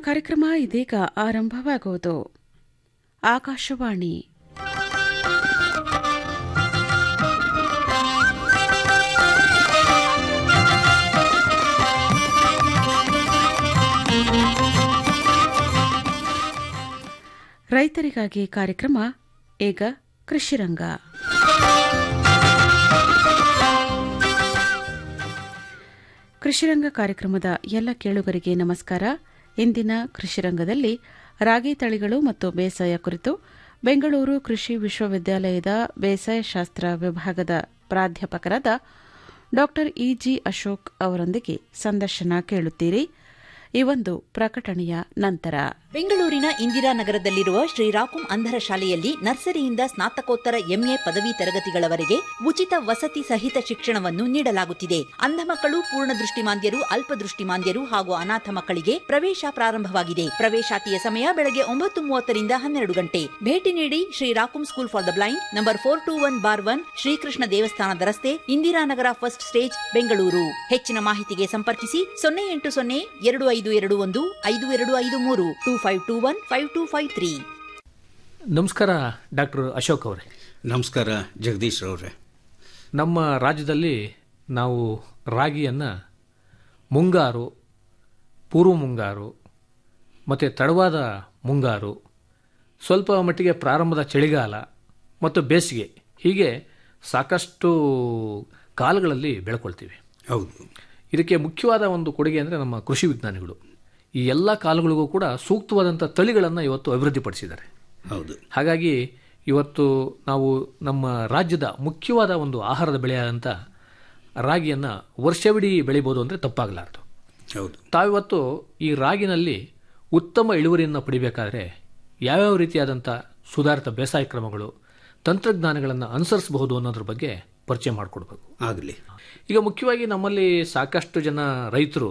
ಕಾರ್ಯಕ್ರಮ ಇದೀಗ ಆರಂಭವಾಗುವುದು ಆಕಾಶವಾಣಿ ರೈತರಿಗಾಗಿ ಕಾರ್ಯಕ್ರಮ ಈಗ ಕೃಷಿರಂಗ ಕೃಷಿರಂಗ ಕಾರ್ಯಕ್ರಮದ ಎಲ್ಲ ಕೇಳುಗರಿಗೆ ನಮಸ್ಕಾರ ಇಂದಿನ ಕೃಷಿರಂಗದಲ್ಲಿ ರಾಗಿ ತಳಿಗಳು ಮತ್ತು ಬೇಸಾಯ ಕುರಿತು ಬೆಂಗಳೂರು ಕೃಷಿ ವಿಶ್ವವಿದ್ಯಾಲಯದ ಬೇಸಾಯ ಶಾಸ್ತ್ರ ವಿಭಾಗದ ಪ್ರಾಧ್ಯಾಪಕರಾದ ಡಾ ಇಜಿ ಅಶೋಕ್ ಅವರೊಂದಿಗೆ ಸಂದರ್ಶನ ಕೇಳುತ್ತೀರಿ ಈ ಒಂದು ಪ್ರಕಟಣೆಯ ನಂತರ ಬೆಂಗಳೂರಿನ ಇಂದಿರಾನಗರದಲ್ಲಿರುವ ಶ್ರೀರಾಕುಂ ಅಂಧರ ಶಾಲೆಯಲ್ಲಿ ನರ್ಸರಿಯಿಂದ ಸ್ನಾತಕೋತ್ತರ ಎಂಎ ಪದವಿ ತರಗತಿಗಳವರೆಗೆ ಉಚಿತ ವಸತಿ ಸಹಿತ ಶಿಕ್ಷಣವನ್ನು ನೀಡಲಾಗುತ್ತಿದೆ ಅಂಧ ಮಕ್ಕಳು ಪೂರ್ಣ ದೃಷ್ಟಿಮಾಂದ್ಯರು ಅಲ್ಪದೃಷ್ಟಿಮಾಂದ್ಯರು ಹಾಗೂ ಅನಾಥ ಮಕ್ಕಳಿಗೆ ಪ್ರವೇಶ ಪ್ರಾರಂಭವಾಗಿದೆ ಪ್ರವೇಶಾತಿಯ ಸಮಯ ಬೆಳಗ್ಗೆ ಒಂಬತ್ತು ಮೂವತ್ತರಿಂದ ಹನ್ನೆರಡು ಗಂಟೆ ಭೇಟಿ ನೀಡಿ ಶ್ರೀರಾಕುಂ school for the blind number four two one bar one Srikrishna ದೇವಸ್ಥಾನದ ರಸ್ತೆ ಇಂದಿರಾನಗರ ಫಸ್ಟ್ ಸ್ಟೇಜ್ ಬೆಂಗಳೂರು ಹೆಚ್ಚಿನ ಮಾಹಿತಿಗೆ ಸಂಪರ್ಕಿಸಿ ಸೊನ್ನೆ ಎಂಟು ಸೊನ್ನೆ ಎರಡು ಐದು ಎರಡು ಒಂದು ಐದು ಎರಡು ಐದು ಮೂರು two five two one five two five three ನಮಸ್ಕಾರ ಡಾಕ್ಟರ್ ಅಶೋಕ್ ಅವರೇ ನಮಸ್ಕಾರ ಜಗದೀಶ್ ಅವರೇ ನಮ್ಮ ರಾಜ್ಯದಲ್ಲಿ ನಾವು ರಾಗಿಯನ್ನು ಮುಂಗಾರು ಪೂರ್ವ ಮುಂಗಾರು ಮತ್ತು ತಡವಾದ ಮುಂಗಾರು ಸ್ವಲ್ಪ ಮಟ್ಟಿಗೆ ಪ್ರಾರಂಭದ ಚಳಿಗಾಲ ಮತ್ತು ಬೇಸಿಗೆ ಹೀಗೆ ಸಾಕಷ್ಟು ಕಾಲಗಳಲ್ಲಿ ಬೆಳ್ಕೊಳ್ತೀವಿ ಹೌದು ಇದಕ್ಕೆ ಮುಖ್ಯವಾದ ಒಂದು ಕೊಡುಗೆ ಅಂದರೆ ನಮ್ಮ ಕೃಷಿ ವಿಜ್ಞಾನಿಗಳು ಈ ಎಲ್ಲ ಕಾಲಗಳಿಗೂ ಕೂಡ ಸೂಕ್ತವಾದಂಥ ತಳಿಗಳನ್ನು ಇವತ್ತು ಅಭಿವೃದ್ಧಿಪಡಿಸಿದ್ದಾರೆ ಹೌದು ಹಾಗಾಗಿ ಇವತ್ತು ನಾವು ನಮ್ಮ ರಾಜ್ಯದ ಮುಖ್ಯವಾದ ಒಂದು ಆಹಾರದ ಬೆಳೆಯಾದಂಥ ರಾಗಿಯನ್ನು ವರ್ಷವಿಡೀ ಬೆಳಿಬೋದು ಅಂದರೆ ತಪ್ಪಾಗಲಾರದು ಹೌದು ತಾವಿವತ್ತು ಈ ರಾಗಿನಲ್ಲಿ ಉತ್ತಮ ಇಳುವರಿಯನ್ನು ಪಡಿಬೇಕಾದ್ರೆ ಯಾವ್ಯಾವ ರೀತಿಯಾದಂಥ ಸುಧಾರಿತ ಬೇಸಾಯ ಕ್ರಮಗಳು ತಂತ್ರಜ್ಞಾನಗಳನ್ನು ಅನುಸರಿಸಬಹುದು ಅನ್ನೋದ್ರ ಬಗ್ಗೆ ಪರಿಚಯ ಮಾಡಿಕೊಡ್ಬೇಕು ಆಗಲಿ ಈಗ ಮುಖ್ಯವಾಗಿ ನಮ್ಮಲ್ಲಿ ಸಾಕಷ್ಟು ಜನ ರೈತರು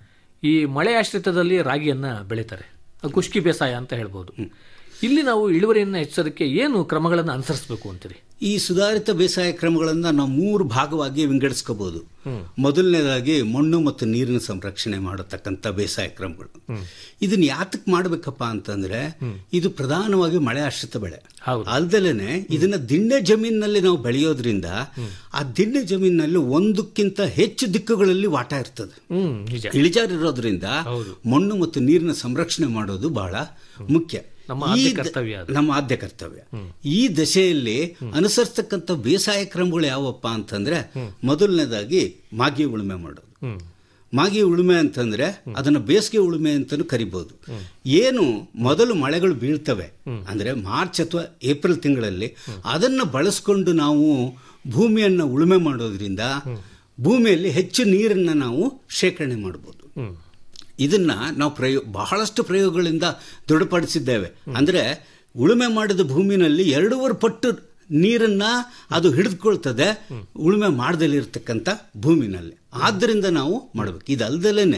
ಈ ಮಳೆ ಆಶ್ರಿತದಲ್ಲಿ ರಾಗಿಯನ್ನು ಬೆಳೀತಾರೆ ಅದು ಖುಷ್ಕಿ ಬೇಸಾಯ ಅಂತ ಹೇಳ್ಬೋದು ಇಲ್ಲಿ ನಾವು ಇಳುವರಿಯನ್ನು ಹೆಚ್ಚಿಸೋದಕ್ಕೆ ಏನು ಕ್ರಮಗಳನ್ನು ಅನುಸರಿಸಬೇಕು ಅಂತೀರಿ ಈ ಸುಧಾರಿತ ಬೇಸಾಯ ಕ್ರಮಗಳನ್ನು ನಾವು ಮೂರು ಭಾಗವಾಗಿ ವಿಂಗಡಿಸ್ಕೋಬಹುದು ಮೊದಲನೇದಾಗಿ ಮಣ್ಣು ಮತ್ತು ನೀರಿನ ಸಂರಕ್ಷಣೆ ಮಾಡತಕ್ಕಂಥ ಬೇಸಾಯ ಕ್ರಮಗಳು ಇದನ್ನ ಯಾತಕ್ ಮಾಡ್ಬೇಕಪ್ಪ ಅಂತಂದ್ರೆ ಇದು ಪ್ರಧಾನವಾಗಿ ಮಳೆ ಆಶ್ರಿತ ಬೆಳೆ ಹೌದು. ಅಲ್ದಲೇನೆ ಇದನ್ನ ದಿಣ್ಣೆ ಜಮೀನಿನಲ್ಲಿ ನಾವು ಬೆಳೆಯೋದ್ರಿಂದ ಆ ದಿಣ್ಣೆ ಜಮೀನಿನಲ್ಲಿ ಒಂದಕ್ಕಿಂತ ಹೆಚ್ಚು ದಿಕ್ಕುಗಳಲ್ಲಿ ವಾಟ ಇರ್ತದೆ ಹ್ಮ್ ನಿಜ ಇಳಿಜಾರಿರೋದ್ರಿಂದ ಮಣ್ಣು ಮತ್ತು ನೀರಿನ ಸಂರಕ್ಷಣೆ ಮಾಡೋದು ಬಹಳ ಮುಖ್ಯ ನಮ್ಮ ಈ ಆದ್ಯ ದ- ಕರ್ತವ್ಯ ಅದು. ನಮ್ಮ ಆದ್ಯ ಕರ್ತವ್ಯ ಈ ದಶೆಯಲ್ಲಿ ಅನುಸರಿಸ್ತಕ್ಕಂಥ ಬೇಸಾಯ ಕ್ರಮಗಳು ಯಾವಪ್ಪ ಅಂತಂದ್ರೆ ಮೊದಲನೇದಾಗಿ ಮಾಗಿ ಉಳುಮೆ ಮಾಡೋದು ಹ್ಮ್ ಮಾಗಿ ಉಳುಮೆ ಅಂತಂದ್ರೆ ಅದನ್ನ ಬೇಸಿಗೆ ಉಳುಮೆ ಅಂತಾನು ಕರಿಬಹುದು ಏನು ಮೊದಲು ಮಳೆಗಳು ಬೀಳ್ತವೆ ಅಂದ್ರೆ ಮಾರ್ಚ್ ಅಥವಾ ಏಪ್ರಿಲ್ ತಿಂಗಳಲ್ಲಿ ಅದನ್ನ ಬಳಸ್ಕೊಂಡು ನಾವು ಭೂಮಿಯನ್ನ ಉಳುಮೆ ಮಾಡೋದ್ರಿಂದ ಭೂಮಿಯಲ್ಲಿ ಹೆಚ್ಚು ನೀರನ್ನ ನಾವು ಶೇಖರಣೆ ಮಾಡಬಹುದು ಹ್ಮ್ ಇದನ್ನ ನಾವು ಪ್ರಯೋ ಬಹಳಷ್ಟು ಪ್ರಯೋಗಗಳಿಂದ ದೃಢಪಡಿಸಿದ್ದೇವೆ ಅಂದ್ರೆ ಉಳುಮೆ ಮಾಡಿದ ಭೂಮಿನಲ್ಲಿ ಎರಡೂವರೆ ಪಟ್ಟು ನೀರನ್ನ ಅದು ಹಿಡಿದುಕೊಳ್ತದೆ ಉಳುಮೆ ಮಾಡದಲ್ಲಿರ್ತಕ್ಕಂಥ ಭೂಮಿನಲ್ಲಿ ಆದ್ದರಿಂದ ನಾವು ಮಾಡಬೇಕು ಇದಲ್ದಲೇನೆ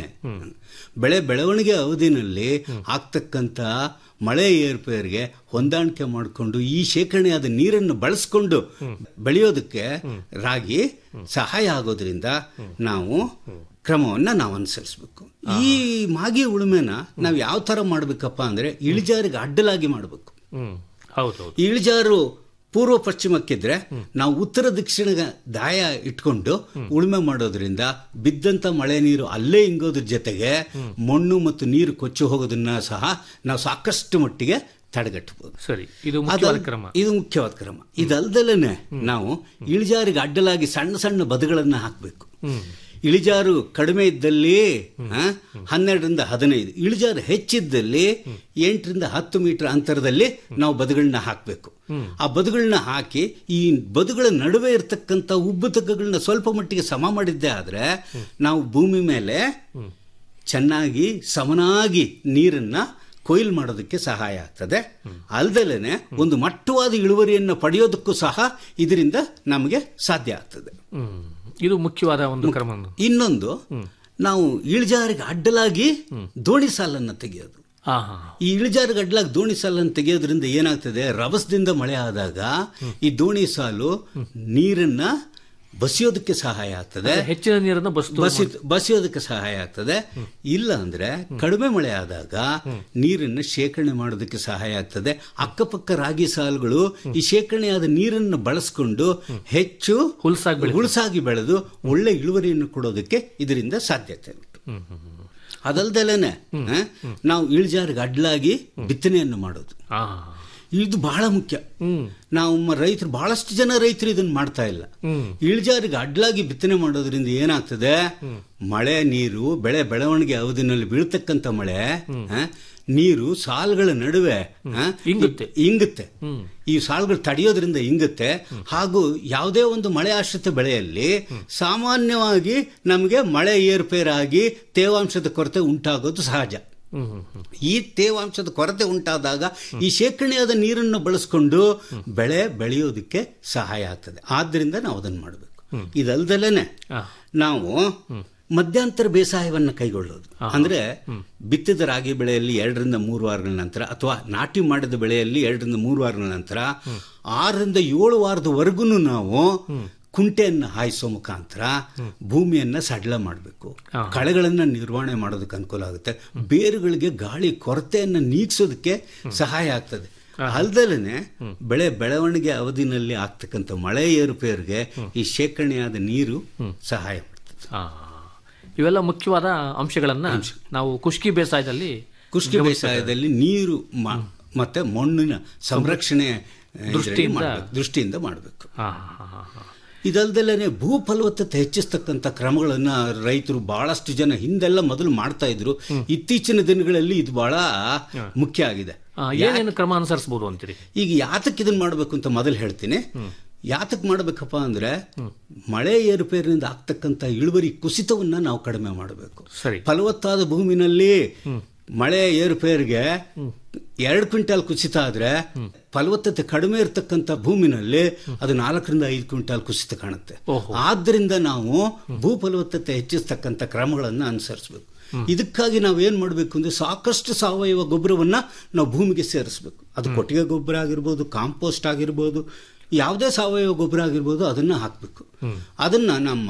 ಬೆಳೆ ಬೆಳವಣಿಗೆ ಅವಧಿನಲ್ಲಿ ಆಗ್ತಕ್ಕಂಥ ಮಳೆ ಏರ್ಪೇರ್ಗೆ ಹೊಂದಾಣಿಕೆ ಮಾಡಿಕೊಂಡು ಈ ಶೇಖರಣೆಯಾದ ನೀರನ್ನು ಬಳಸ್ಕೊಂಡು ಬೆಳೆಯೋದಕ್ಕೆ ರಾಗಿ ಸಹಾಯ ಆಗೋದ್ರಿಂದ ನಾವು ಕ್ರಮವನ್ನ ನಾವು ಅನುಸರಿಸಬೇಕು ಈ ಮಾಗಿ ಉಳುಮೆನ ನಾವು ಯಾವ ತರ ಮಾಡ್ಬೇಕಪ್ಪ ಅಂದ್ರೆ ಇಳಿಜಾರಿಗೆ ಅಡ್ಡಲಾಗಿ ಮಾಡಬೇಕು ಹ್ಮ್ ಹೌದು ಹೌದು ಇಳಿಜಾರು ಪೂರ್ವ ಪಶ್ಚಿಮಕ್ಕಿದ್ರೆ ನಾವು ಉತ್ತರ ದಕ್ಷಿಣ ದಾಯ ಇಟ್ಕೊಂಡು ಉಳುಮೆ ಮಾಡೋದ್ರಿಂದ ಬಿದ್ದಂತ ಮಳೆ ನೀರು ಅಲ್ಲೇ ಇಂಗೋದ್ರ ಜೊತೆಗೆ ಮಣ್ಣು ಮತ್ತು ನೀರು ಕೊಚ್ಚಿ ಹೋಗೋದನ್ನ ಸಹ ನಾವು ಸಾಕಷ್ಟು ಮಟ್ಟಿಗೆ ತಡೆಗಟ್ಟಬಹುದು ಸರಿ ಇದು ಮುಖ್ಯವಾದ ಅದಲ್- ಕ್ರಮ ಇದು ಮುಖ್ಯವಾದ ಕ್ರಮ ಇದಲ್ದಲೇನೆ ನಾವು ಇಳಿಜಾರಿಗೆ ಅಡ್ಡಲಾಗಿ ಸಣ್ಣ ಸಣ್ಣ ಬದುಗಳನ್ನ ಹಾಕಬೇಕು ಇಳಿಜಾರು ಕಡಿಮೆ ಇದ್ದಲ್ಲಿ ಆ, ಹನ್ನೆರಡರಿಂದ ಹದಿನೈದು ಇಳಿಜಾರು ಹೆಚ್ಚಿದ್ದಲ್ಲಿ ಎಂಟರಿಂದ ಹತ್ತು ಮೀಟರ್ ಅಂತರದಲ್ಲಿ ನಾವು ಬದುಗಳನ್ನ ಹಾಕಬೇಕು ಆ ಬದುಗಳನ್ನ ಹಾಕಿ ಈ ಬದುಗಳ ನಡುವೆ ಇರತಕ್ಕಂಥ ಉಬ್ಬುತಗ್ಗಗಳನ್ನ ಸ್ವಲ್ಪ ಮಟ್ಟಿಗೆ ಸಮ ಮಾಡಿದ್ದೇ ಆದ್ರೆ ನಾವು ಭೂಮಿ ಮೇಲೆ ಚೆನ್ನಾಗಿ ಸಮನಾಗಿ ನೀರನ್ನ ಕೊಯ್ಲು ಮಾಡೋದಕ್ಕೆ ಸಹಾಯ ಆಗ್ತದೆ ಅಲ್ದಲೇನೆ ಒಂದು ಮಟ್ಟವಾದ ಇಳುವರಿಯನ್ನು ಪಡೆಯೋದಕ್ಕೂ ಸಹ ಇದರಿಂದ ನಮಗೆ ಸಾಧ್ಯ ಆಗ್ತದೆ ಹ್ಮ್ ಇದು ಮುಖ್ಯವಾದ ಒಂದು ಕ್ರಮ ಇನ್ನೊಂದು ನಾವು ಇಳಿಜಾರಿಗೆ ಅಡ್ಡಲಾಗಿ ದೋಣಿ ಸಾಲನ್ನು ತೆಗೆಯೋದು ಹಾ ಹಾ ಈ ಇಳಿಜಾರಿಗೆ ಅಡ್ಡಲಾಗಿ ದೋಣಿ ಸಾಲನ್ನು ತೆಗೆಯೋದ್ರಿಂದ ಏನಾಗ್ತದೆ ರಭಸದಿಂದ ಮಳೆ ಆದಾಗ ಈ ದೋಣಿ ಸಾಲು ನೀರನ್ನ ಬಸಿಯೋದಕ್ಕೆ ಸಹಾಯ ಆಗ್ತದೆ ಹೆಚ್ಚಿನ ನೀರನ್ನು ಬಸ್ತು ಬಸಿ ಬಸಿಯೋದಕ್ಕೆ ಸಹಾಯ ಆಗ್ತದೆ ಇಲ್ಲ ಅಂದ್ರೆ ಕಡಿಮೆ ಮಳೆ ಆದಾಗ ನೀರನ್ನು ಶೇಖರಣೆ ಮಾಡೋದಕ್ಕೆ ಸಹಾಯ ಆಗ್ತದೆ ಅಕ್ಕಪಕ್ಕ ರಾಗಿ ಸಾಲುಗಳು ಈ ಶೇಖರಣೆಯಾದ ನೀರನ್ನು ಬಳಸ್ಕೊಂಡು ಹೆಚ್ಚು ಹುಲ್ಸಾಗಿ ಬೆಳೀತದೆ. ಹುಲ್ಸಾಗಿ ಬೆಳೆದು ಒಳ್ಳೆ ಇಳುವರಿಯನ್ನು ಕೊಡೋದಕ್ಕೆ ಇದರಿಂದ ಸಾಧ್ಯತೆ ಉಂಟು ಅದಲ್ದಲೇನೆ ಆ, ನಾವು ಇಳಿಜಾರಿಗೆ ಅಡ್ಲಾಗಿ ಬಿತ್ತನೆಯನ್ನು ಮಾಡೋದು ಆ, ಇದು ಬಹಳ ಮುಖ್ಯ ಹ್ಮ್ ನಾವು ಮ- ರೈತರು ಬಹಳಷ್ಟು ಜನ ರೈತರು ಇದನ್ನ ಮಾಡ್ತಾ ಇಲ್ಲ ಹ್ಮ್. ಇಳಿಜಾರಿಗೆ ಅಡ್ಲಾಗಿ ಬಿತ್ತನೆ ಮಾಡೋದ್ರಿಂದ ಏನಾಗ್ತದೆ ಮಳೆ ನೀರು ಬೆಳೆ ಬೆಳವಣಿಗೆ ಅವಧಿನಲ್ಲಿ ಬೀಳ್ತಕ್ಕಂಥ ಮಳೆ ಆ, ನೀರು ಸಾಲುಗಳ ನಡುವೆ ಆ, ಇಂಗುತ್ತೆ. ಇಂಗುತ್ತೆ ಈ ಸಾಲುಗಳು ತಡೆಯೋದ್ರಿಂದ ಇಂಗುತ್ತೆ ಹಾಗೂ ಯಾವುದೇ ಒಂದು ಮಳೆ ಆಶ್ರಿತ ಬೆಳೆಯಲ್ಲಿ ಸಾಮಾನ್ಯವಾಗಿ ನಮಗೆ ಮಳೆ ಏರುಪೇರಾಗಿ ತೇವಾಂಶದ ಕೊರತೆ ಉಂಟಾಗೋದು ಸಹಜ ಹ್ಮ್ ಹ್ಮ್ ಹ್ಮ್. ಈ ತೇವಾಂಶದ ಕೊರತೆ ಉಂಟಾದಾಗ ಈ ಶೇಖರಣೆಯಾದ ನೀರನ್ನು ಬಳಸ್ಕೊಂಡು ಬೆಳೆ ಬೆಳೆಯೋದಕ್ಕೆ ಸಹಾಯ ಆಗ್ತದೆ ಆದ್ರಿಂದ ನಾವು ಅದನ್ನು ಮಾಡಬೇಕು ಇದಲ್ದಲೇನೆ ಆ. ನಾವು ಮಧ್ಯಂತರ ಬೇಸಾಯವನ್ನು ಕೈಗೊಳ್ಳೋದು ಅಂದ್ರೆ ಬಿತ್ತಿದ ರಾಗಿ ಬೆಳೆಯಲ್ಲಿ ಎರಡರಿಂದ ಮೂರು ವಾರಗಳ ನಂತರ ಅಥವಾ ನಾಟಿ ಮಾಡಿದ ಬೆಳೆಯಲ್ಲಿ ಎರಡರಿಂದ ಮೂರು ವಾರಗಳ ನಂತರ ಆರರಿಂದ ಏಳು ವಾರದವರೆಗೂ ನಾವು ಕುಂಟೆಯನ್ನು ಹಾಯಿಸೋ ಮುಖಾಂತರ ಭೂಮಿಯನ್ನ ಸಡ್ಲ ಮಾಡಬೇಕು ಕಳೆಗಳನ್ನ ನಿರ್ವಹಣೆ ಮಾಡೋದಕ್ಕೆ ಅನುಕೂಲ ಆಗುತ್ತೆ ಬೇರುಗಳಿಗೆ ಗಾಳಿ ಕೊರತೆಯನ್ನು ನೀಗಿಸೋದಕ್ಕೆ ಸಹಾಯ ಆಗ್ತದೆ ಅಲ್ದಲೇ ಬೆಳೆ ಬೆಳವಣಿಗೆ ಅವಧಿನಲ್ಲಿ ಆಗ್ತಕ್ಕಂಥ ಮಳೆ ಏರುಪೇರಿಗೆ ಈ ಶೇಖರಣೆಯಾದ ನೀರು ಸಹಾಯ ಮಾಡ್ತದೆ ಆ, ಇವೆಲ್ಲ ಮುಖ್ಯವಾದ ಅಂಶಗಳನ್ನ ನಾವು ಕುಷ್ಕಿ ಬೇಸಾಯದಲ್ಲಿ ಕುಷ್ಟಿ ಬೇಸಾಯದಲ್ಲಿ ನೀರು ಮ- ಮತ್ತೆ ಮಣ್ಣಿನ ಸಂರಕ್ಷಣೆ ಇದರಲ್ಲಿ ದೃಷ್ಟಿಯಿಂದ- ಮಾಡ್ಬೇಕು. ದೃಷ್ಟಿಯಿಂದ ಮಾಡಬೇಕು ಆ, ಆ, ಆ, ಆ. ಇದಲ್ದಲೇ ಭೂ ಫಲವತ್ತತೆ ಹೆಚ್ಚಿಸ್ತಕ್ಕಂಥ ಕ್ರಮಗಳನ್ನ ರೈತರು ಬಹಳಷ್ಟು ಜನ ಹಿಂದೆಲ್ಲ ಮೊದಲು ಮಾಡ್ತಾ ಇದ್ರು ಇತ್ತೀಚಿನ ದಿನಗಳಲ್ಲಿ ಇದು ಬಹಳ ಮುಖ್ಯ ಆಗಿದೆ ಆ, ಏನೇನು ಕ್ರಮ ಅನುಸರಿಸಬಹುದು ಅಂತೀರಿ ಈಗ ಯಾತಕ್ಕೆ ಇದನ್ನ ಮಾಡಬೇಕು ಅಂತ ಮೊದಲು ಹೇಳ್ತೀನಿ ಯಾತಕ್ಕೆ ಮಾಡಬೇಕಪ್ಪ ಅಂದ್ರೆ ಮಳೆ ಏರುಪೇರಿನಿಂದ ಆಗ್ತಕ್ಕಂಥ ಇಳುವರಿ ಕುಸಿತವನ್ನ ನಾವು ಕಡಿಮೆ ಮಾಡಬೇಕು ಸರಿ ಫಲವತ್ತಾದ ಭೂಮಿನಲ್ಲಿ ಮಳೆ ಏರುಪೇರಿಗೆ ಎರಡು ಕ್ವಿಂಟಾಲ್ ಕುಸಿತ ಆದ್ರೆ ಫಲವತ್ತತೆ ಕಡಿಮೆ ಇರತಕ್ಕಂಥ ಭೂಮಿನಲ್ಲಿ ಅದು ನಾಲ್ಕರಿಂದ ಐದು ಕ್ವಿಂಟಾಲ್ ಕುಸಿತ ಕಾಣುತ್ತೆ ಓಹೋ. ಆದ್ರಿಂದ ನಾವು ಭೂ ಫಲವತ್ತತೆ ಹೆಚ್ಚಿಸ್ತಕ್ಕಂಥ ಕ್ರಮಗಳನ್ನ ಅನುಸರಿಸಬೇಕು ಇದಕ್ಕಾಗಿ ನಾವು ಏನ್ ಮಾಡಬೇಕು ಅಂದ್ರೆ ಸಾಕಷ್ಟು ಸಾವಯವ ಗೊಬ್ಬರವನ್ನ ನಾವು ಭೂಮಿಗೆ ಸೇರಿಸಬೇಕು ಅದು ಕೊಟ್ಟಿಗೆ ಗೊಬ್ಬರ ಆಗಿರ್ಬೋದು ಕಾಂಪೋಸ್ಟ್ ಆಗಿರ್ಬೋದು ಯಾವುದೇ ಸಾವಯವ ಗೊಬ್ಬರ ಆಗಿರ್ಬೋದು ಅದನ್ನ ಹಾಕಬೇಕು ಅದನ್ನ ನಮ್ಮ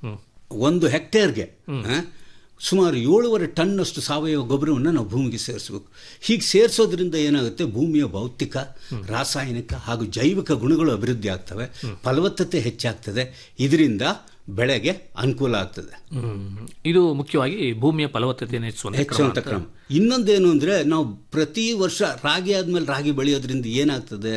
ಒಂದು ಹೆಕ್ಟೇರ್ಗೆ ಆ, ಸುಮಾರು ಏಳುವರೆ ಟನ್ನಷ್ಟು ಸಾವಯವ ಗೊಬ್ಬರವನ್ನು ನಾವು ಭೂಮಿಗೆ ಸೇರಿಸಬೇಕು ಹೀಗೆ ಸೇರಿಸೋದ್ರಿಂದ ಏನಾಗುತ್ತೆ ಭೂಮಿಯ ಭೌತಿಕ ರಾಸಾಯನಿಕ ಹಾಗೂ ಜೈವಿಕ ಗುಣಗಳು ಅಭಿವೃದ್ಧಿ ಆಗ್ತವೆ ಫಲವತ್ತತೆ ಹೆಚ್ಚಾಗ್ತದೆ ಇದರಿಂದ ಬೆಳೆಗೆ ಅನುಕೂಲ ಆಗ್ತದೆ ಹ್ಮ್. ಇದು ಮುಖ್ಯವಾಗಿ ಭೂಮಿಯ ಫಲವತ್ತತೆಯನ್ನು ಹೆಚ್ಚಿಸುವಂತ ಕ್ರಮ ಹೆಚ್ಚುವಂತ ಅಂತ. ಕ್ರಮ ಇನ್ನೊಂದೇನು ಅಂದ್ರೆ ನಾವು ಪ್ರತಿ ವರ್ಷ ರಾಗಿ ಆದ್ಮೇಲೆ ರಾಗಿ ಬೆಳೆಯೋದ್ರಿಂದ ಏನಾಗ್ತದೆ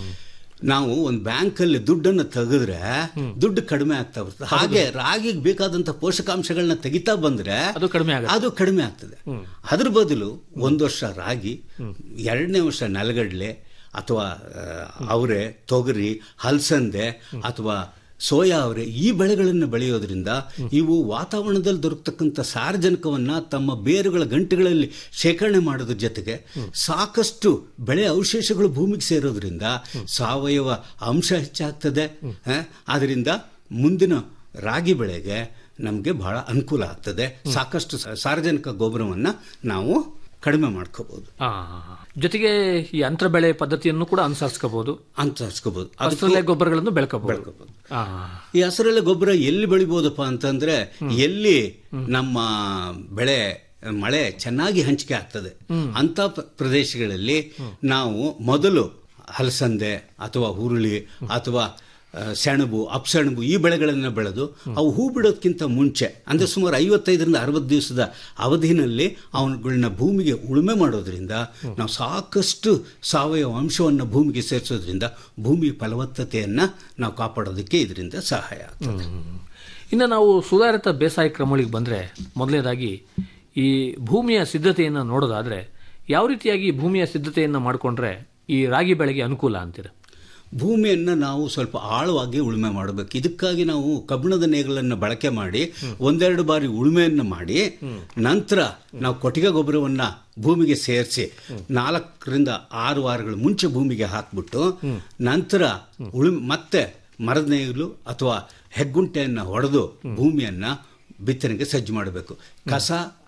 ನಾವು ಒಂದು ಬ್ಯಾಂಕಲ್ಲಿ ದುಡ್ಡನ್ನು ತೆಗೆದ್ರೆ ದುಡ್ಡು ಕಡಿಮೆ ಆಗ್ತಾ ಬರ್ತದೆ ಹಾಗೆ ರಾಗಿಗೆ ಬೇಕಾದಂತ ಪೋಷಕಾಂಶಗಳನ್ನ ತೆಗಿತಾ ಬಂದ್ರೆ ಅದು ಕಡಿಮೆ ಆಗುತ್ತೆ ಅದು ಕಡಿಮೆ ಆಗ್ತದೆ ಅದ್ರ ಬದಲು ಒಂದು ವರ್ಷ ರಾಗಿ ಎರಡನೇ ವರ್ಷ ನೆಲಗಡಲೆ ಅಥವಾ ಆ, ಅವರೆ ತೊಗರಿ ಹಲಸಂದೆ ಅಥವಾ ಸೋಯಾ ಅವರೆ ಈ ಬೆಳೆಗಳನ್ನು ಬೆಳೆಯೋದ್ರಿಂದ ಇವು ವಾತಾವರಣದಲ್ಲಿ ದೊರಕತಕ್ಕಂಥ ಸಾರಜನಕವನ್ನ ತಮ್ಮ ಬೇರುಗಳ ಗಂಟೆಗಳಲ್ಲಿ ಶೇಖರಣೆ ಮಾಡೋದ್ರ ಜೊತೆಗೆ ಸಾಕಷ್ಟು ಬೆಳೆ ಅವಶೇಷಗಳು ಭೂಮಿಗೆ ಸೇರೋದ್ರಿಂದ ಸಾವಯವ ಅಂಶ ಹೆಚ್ಚಾಗ್ತದೆ ಆ, ಅದರಿಂದ ಮುಂದಿನ ರಾಗಿ ಬೆಳೆಗೆ ನಮಗೆ ಬಹಳ ಅನುಕೂಲ ಆಗ್ತದೆ ಸಾಕಷ್ಟು ಸ- ಸಾರ್ವಜನಿಕ ಗೊಬ್ಬರವನ್ನ ನಾವು ಕಡಿಮೆ ಮಾಡ್ಕೋಬಹುದು ಆ, ಜೊತೆಗೆ ಈ ಅಂತರ ಬೆಳೆ ಪದ್ಧತಿಯನ್ನು ಕೂಡ ಅನುಸರಿಸ್ಕೋಬಹುದು ಅಂತ ಹಚ್ಕೋಬಹುದು ಹಸಿರಲೆ ಗೊಬ್ಬರಗಳನ್ನು ಬೆಳ್ಕೋಬಹುದು ಬೆಳ್ಕೋಬಹುದು. ಆ, ಈ ಹಸಿರೆಲೆ ಗೊಬ್ಬರ ಎಲ್ಲಿ ಬೆಳಿಬೋದಪ್ಪ ಅಂತಂದ್ರೆ ಎಲ್ಲಿ ನಮ್ಮ ಬೆಳೆ ಮಳೆ ಚೆನ್ನಾಗಿ ಹಂಚಿಕೆ ಆಗ್ತದೆ ಅಂತ ಪ- ಪ್ರದೇಶಗಳಲ್ಲಿ ನಾವು ಮೊದಲು ಹಲಸಂದೆ ಅಥವಾ ಹುರುಳಿ ಅಥವಾ ಆ, ಸೆಣಬು ಅಪ್ಸೆಣಬು ಈ ಬೆಳೆಗಳನ್ನು ಬೆಳೆದು ಅವು ಹೂ ಬಿಡೋದಕ್ಕಿಂತ ಮುಂಚೆ ಅಂದ್ರೆ ಸುಮಾರು ಐವತ್ತೈದರಿಂದ ಅರವತ್ತು ದಿವಸದ ಅವಧಿನಲ್ಲಿ ಅವುಗಳನ್ನ ಭೂಮಿಗೆ ಉಳುಮೆ ಮಾಡೋದ್ರಿಂದ ನಾವು ಸಾಕಷ್ಟು ಸಾವಯವ ಅಂಶವನ್ನು ಭೂಮಿಗೆ ಸೇರಿಸೋದ್ರಿಂದ ಭೂಮಿ ಫಲವತ್ತತೆಯನ್ನ ನಾವು ಕಾಪಾಡೋದಕ್ಕೆ ಇದರಿಂದ ಸಹಾಯ ಆಗ್ತದೆ ಇನ್ನು ನಾವು ಸುಧಾರಿತ ಬೇಸಾಯ ಕ್ರಮಗಳಿಗೆ ಬಂದ್ರೆ ಮೊದಲನೇದಾಗಿ ಈ ಭೂಮಿಯ ಸಿದ್ಧತೆಯನ್ನು ನೋಡೋದಾದ್ರೆ ಯಾವ ರೀತಿಯಾಗಿ ಭೂಮಿಯ ಸಿದ್ಧತೆಯನ್ನು ಮಾಡಿಕೊಂಡ್ರೆ ಈ ರಾಗಿ ಬೆಳೆಗೆ ಅನುಕೂಲ ಅಂತೀರ ಭೂಮಿಯನ್ನ ನಾವು ಸ್ವಲ್ಪ ಆಳವಾಗಿ ಉಳುಮೆ ಮಾಡಬೇಕು ಇದಕ್ಕಾಗಿ ನಾವು ಕಬ್ಬಿಣದ ನೇಗಳನ್ನು ಬಳಕೆ ಮಾಡಿ ಒಂದೆರಡು ಬಾರಿ ಉಳುಮೆಯನ್ನು ಮಾಡಿ ನಂತರ ನಾವು ಕೊಟ್ಟಿಗೆ ಗೊಬ್ಬರವನ್ನ ಭೂಮಿಗೆ ಸೇರಿಸಿ ನಾಲ್ಕರಿಂದ ಆರು ವಾರಗಳ ಮುಂಚೆ ಭೂಮಿಗೆ ಹಾಕ್ಬಿಟ್ಟು ನಂತರ ಉಳುಮೆ ಮತ್ತೆ ಮರದ ನೇಗಿಲು ಅಥವಾ ಹೆಗ್ಗುಂಟೆಯನ್ನ ಹೊಡೆದು ಭೂಮಿಯನ್ನ ಬಿತ್ತನೆಗೆ ಸಜ್ಜು ಮಾಡಬೇಕು ಕಸ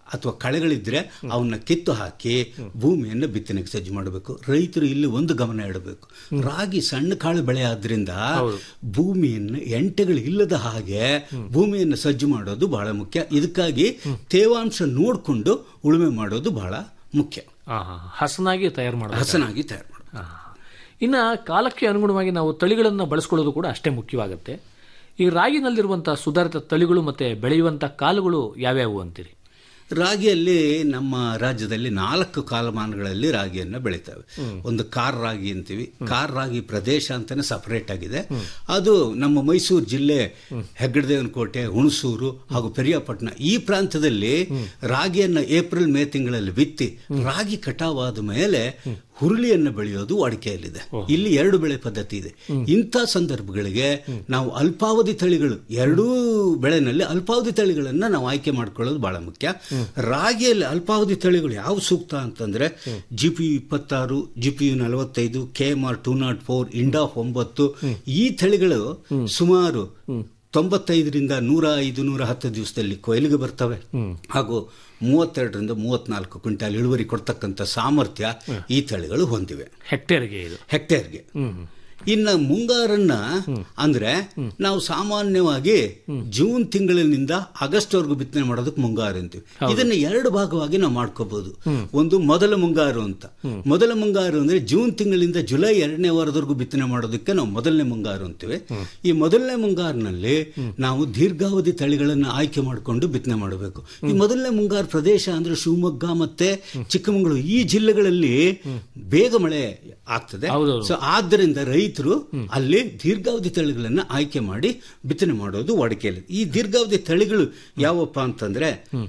ಅಥವಾ ಕಳೆಗಳಿದ್ರೆ ಅವನ್ನ ಕಿತ್ತು ಹಾಕಿ ಭೂಮಿಯನ್ನು ಬಿತ್ತನೆಗೆ ಸಜ್ಜು ಮಾಡಬೇಕು ರೈತರು ಇಲ್ಲಿ ಒಂದು ಗಮನ ಇಡಬೇಕು ರಾಗಿ ಸಣ್ಣ ಕಾಳು ಬೆಳೆ ಆದ್ರಿಂದ ಭೂಮಿಯನ್ನು ಎಂಟೆಗಳು ಇಲ್ಲದ ಹಾಗೆ ಭೂಮಿಯನ್ನು ಸಜ್ಜು ಮಾಡೋದು ಬಹಳ ಮುಖ್ಯ ಇದಕ್ಕಾಗಿ ತೇವಾಂಶ ನೋಡಿಕೊಂಡು ಉಳುಮೆ ಮಾಡೋದು ಬಹಳ ಮುಖ್ಯ ಆ, ಹಸನಾಗಿ ತಯಾರು ಮಾಡೋದು ಹಸನಾಗಿ ತಯಾರು ಮಾಡೋದು ಆ. ಇನ್ನ ಕಾಲಕ್ಕೆ ಅನುಗುಣವಾಗಿ ನಾವು ತಳಿಗಳನ್ನು ಬಳಸ್ಕೊಳ್ಳೋದು ಕೂಡ ಅಷ್ಟೇ ಮುಖ್ಯವಾಗುತ್ತೆ ಈ ರಾಗಿನಲ್ಲಿರುವಂತಹ ಸುಧಾರಿತ ತಳಿಗಳು ಮತ್ತೆ ಬೆಳೆಯುವಂತಹ ಕಾಲಗಳು ಯಾವ್ಯಾವು ಅಂತೀರಿ ರಾಗಿಯಲ್ಲಿ ನಮ್ಮ ರಾಜ್ಯದಲ್ಲಿ ನಾಲ್ಕು ಕಾಲಮಾನಗಳಲ್ಲಿ ರಾಗಿಯನ್ನು ಬೆಳಿತೇವೆ ಒಂದು ಕಾರ್ ರಾಗಿ ಅಂತೀವಿ ಕಾರ್ ರಾಗಿ ಪ್ರದೇಶ ಅಂತಾನೆ ಸಪರೇಟ್ ಆಗಿದೆ ಅದು ನಮ್ಮ ಮೈಸೂರು ಜಿಲ್ಲೆ ಹೆಗ್ಗಡದೇವನಕೋಟೆ ಹುಣಸೂರು ಹಾಗೂ ಪೆರಿಯಾಪಟ್ಟಣ ಈ ಪ್ರಾಂತದಲ್ಲಿ ರಾಗಿಯನ್ನು ಏಪ್ರಿಲ್ ಮೇ ತಿಂಗಳಲ್ಲಿ ಬಿತ್ತಿ ರಾಗಿ ಕಟಾವಾದ ಮೇಲೆ ಹುರುಳಿಯನ್ನು ಬೆಳೆಯೋದು ವಾಡಿಕೆಯಲ್ಲಿದೆ ಇಲ್ಲಿ ಎರಡು ಬೆಳೆ ಪದ್ಧತಿ ಇದೆ ಇಂಥ ಸಂದರ್ಭಗಳಿಗೆ ನಾವು ಅಲ್ಪಾವಧಿ ತಳಿಗಳು ಎರಡೂ ಬೆಳೆನಲ್ಲಿ ಅಲ್ಪಾವಧಿ ತಳಿಗಳನ್ನ ನಾವು ಆಯ್ಕೆ ಮಾಡ್ಕೊಳ್ಳೋದು ಬಹಳ ಮುಖ್ಯ ರಾಗಿಯಲ್ಲಿ ಅಲ್ಪಾವಧಿ ತಳಿಗಳು ಯಾವ ಸೂಕ್ತ ಅಂತಂದ್ರೆ ಜಿ ಪಿ ಇಪ್ಪತ್ತಾರು ಜಿ ಪಿ ಯು ನಲವತ್ತೈದು K M R two naught four Indaf ಒಂಬತ್ತು ಈ ತಳಿಗಳು ಸುಮಾರು ತೊಂಬತ್ತೈದರಿಂದ ನೂರ ಐದು ನೂರ ಹತ್ತು ದಿವಸದಲ್ಲಿ ಕೊಯ್ಲಿಗೆ ಬರ್ತವೆ ಹಾಗೂ ಮೂವತ್ತೆರಡರಿಂದ ಮೂವತ್ನಾಲ್ಕು ಕ್ವಿಂಟಾಲ್ ಇಳುವರಿ ಕೊಡ್ತಕ್ಕಂಥ ಸಾಮರ್ಥ್ಯ ಈ ತಳಿಗಳು ಹೊಂದಿವೆ ಹೆಕ್ಟೇರ್ಗೆ ಇದು ಹೆಕ್ಟೇರ್ಗೆ ಇನ್ನ ಮುಂಗಾರನ್ನ ಅಂದ್ರೆ ನಾವು ಸಾಮಾನ್ಯವಾಗಿ ಜೂನ್ ತಿಂಗಳಿನಿಂದ ಆಗಸ್ಟ್ ವರೆಗೂ ಬಿತ್ತನೆ ಮಾಡೋದಕ್ಕೆ ಮುಂಗಾರು ಅಂತೀವಿ ಇದನ್ನ ಎರಡು ಭಾಗವಾಗಿ ನಾವು ಮಾಡ್ಕೋಬಹುದು ಒಂದು ಮೊದಲ ಮುಂಗಾರು ಅಂತ ಮೊದಲ ಮುಂಗಾರು ಅಂದ್ರೆ ಜೂನ್ ತಿಂಗಳಿಂದ ಜುಲೈ ಎರಡನೇ ವಾರದವರೆಗೂ ಬಿತ್ತನೆ ಮಾಡೋದಕ್ಕೆ ನಾವು ಮೊದಲನೇ ಮುಂಗಾರು ಅಂತೀವಿ ಈ ಮೊದಲನೇ ಮುಂಗಾರಿನಲ್ಲಿ ನಾವು ದೀರ್ಘಾವಧಿ ತಳಿಗಳನ್ನ ಆಯ್ಕೆ ಮಾಡಿಕೊಂಡು ಬಿತ್ತನೆ ಮಾಡಬೇಕು ಈ ಮೊದಲನೇ ಮುಂಗಾರು ಪ್ರದೇಶ ಅಂದ್ರೆ ಶಿವಮೊಗ್ಗ ಮತ್ತೆ ಚಿಕ್ಕಮಗಳೂರು ಈ ಜಿಲ್ಲೆಗಳಲ್ಲಿ ಬೇಗ ಮಳೆ ಆಗ್ತದೆ ಹೌದೌದು. ಸೊ ಆದ್ದರಿಂದ ರೈತರು ಅಲ್ಲಿ ದೀರ್ಘಾವಧಿ ತಳಿಗಳನ್ನ ಆಯ್ಕೆ ಮಾಡಿ ಬಿತ್ತನೆ ಮಾಡೋದು ವಾಡಿಕೆಯಲ್ಲಿ ಈ ದೀರ್ಘಾವಧಿ ತಳಿಗಳು ಯಾವಪ್ಪ ಅಂತಂದ್ರೆ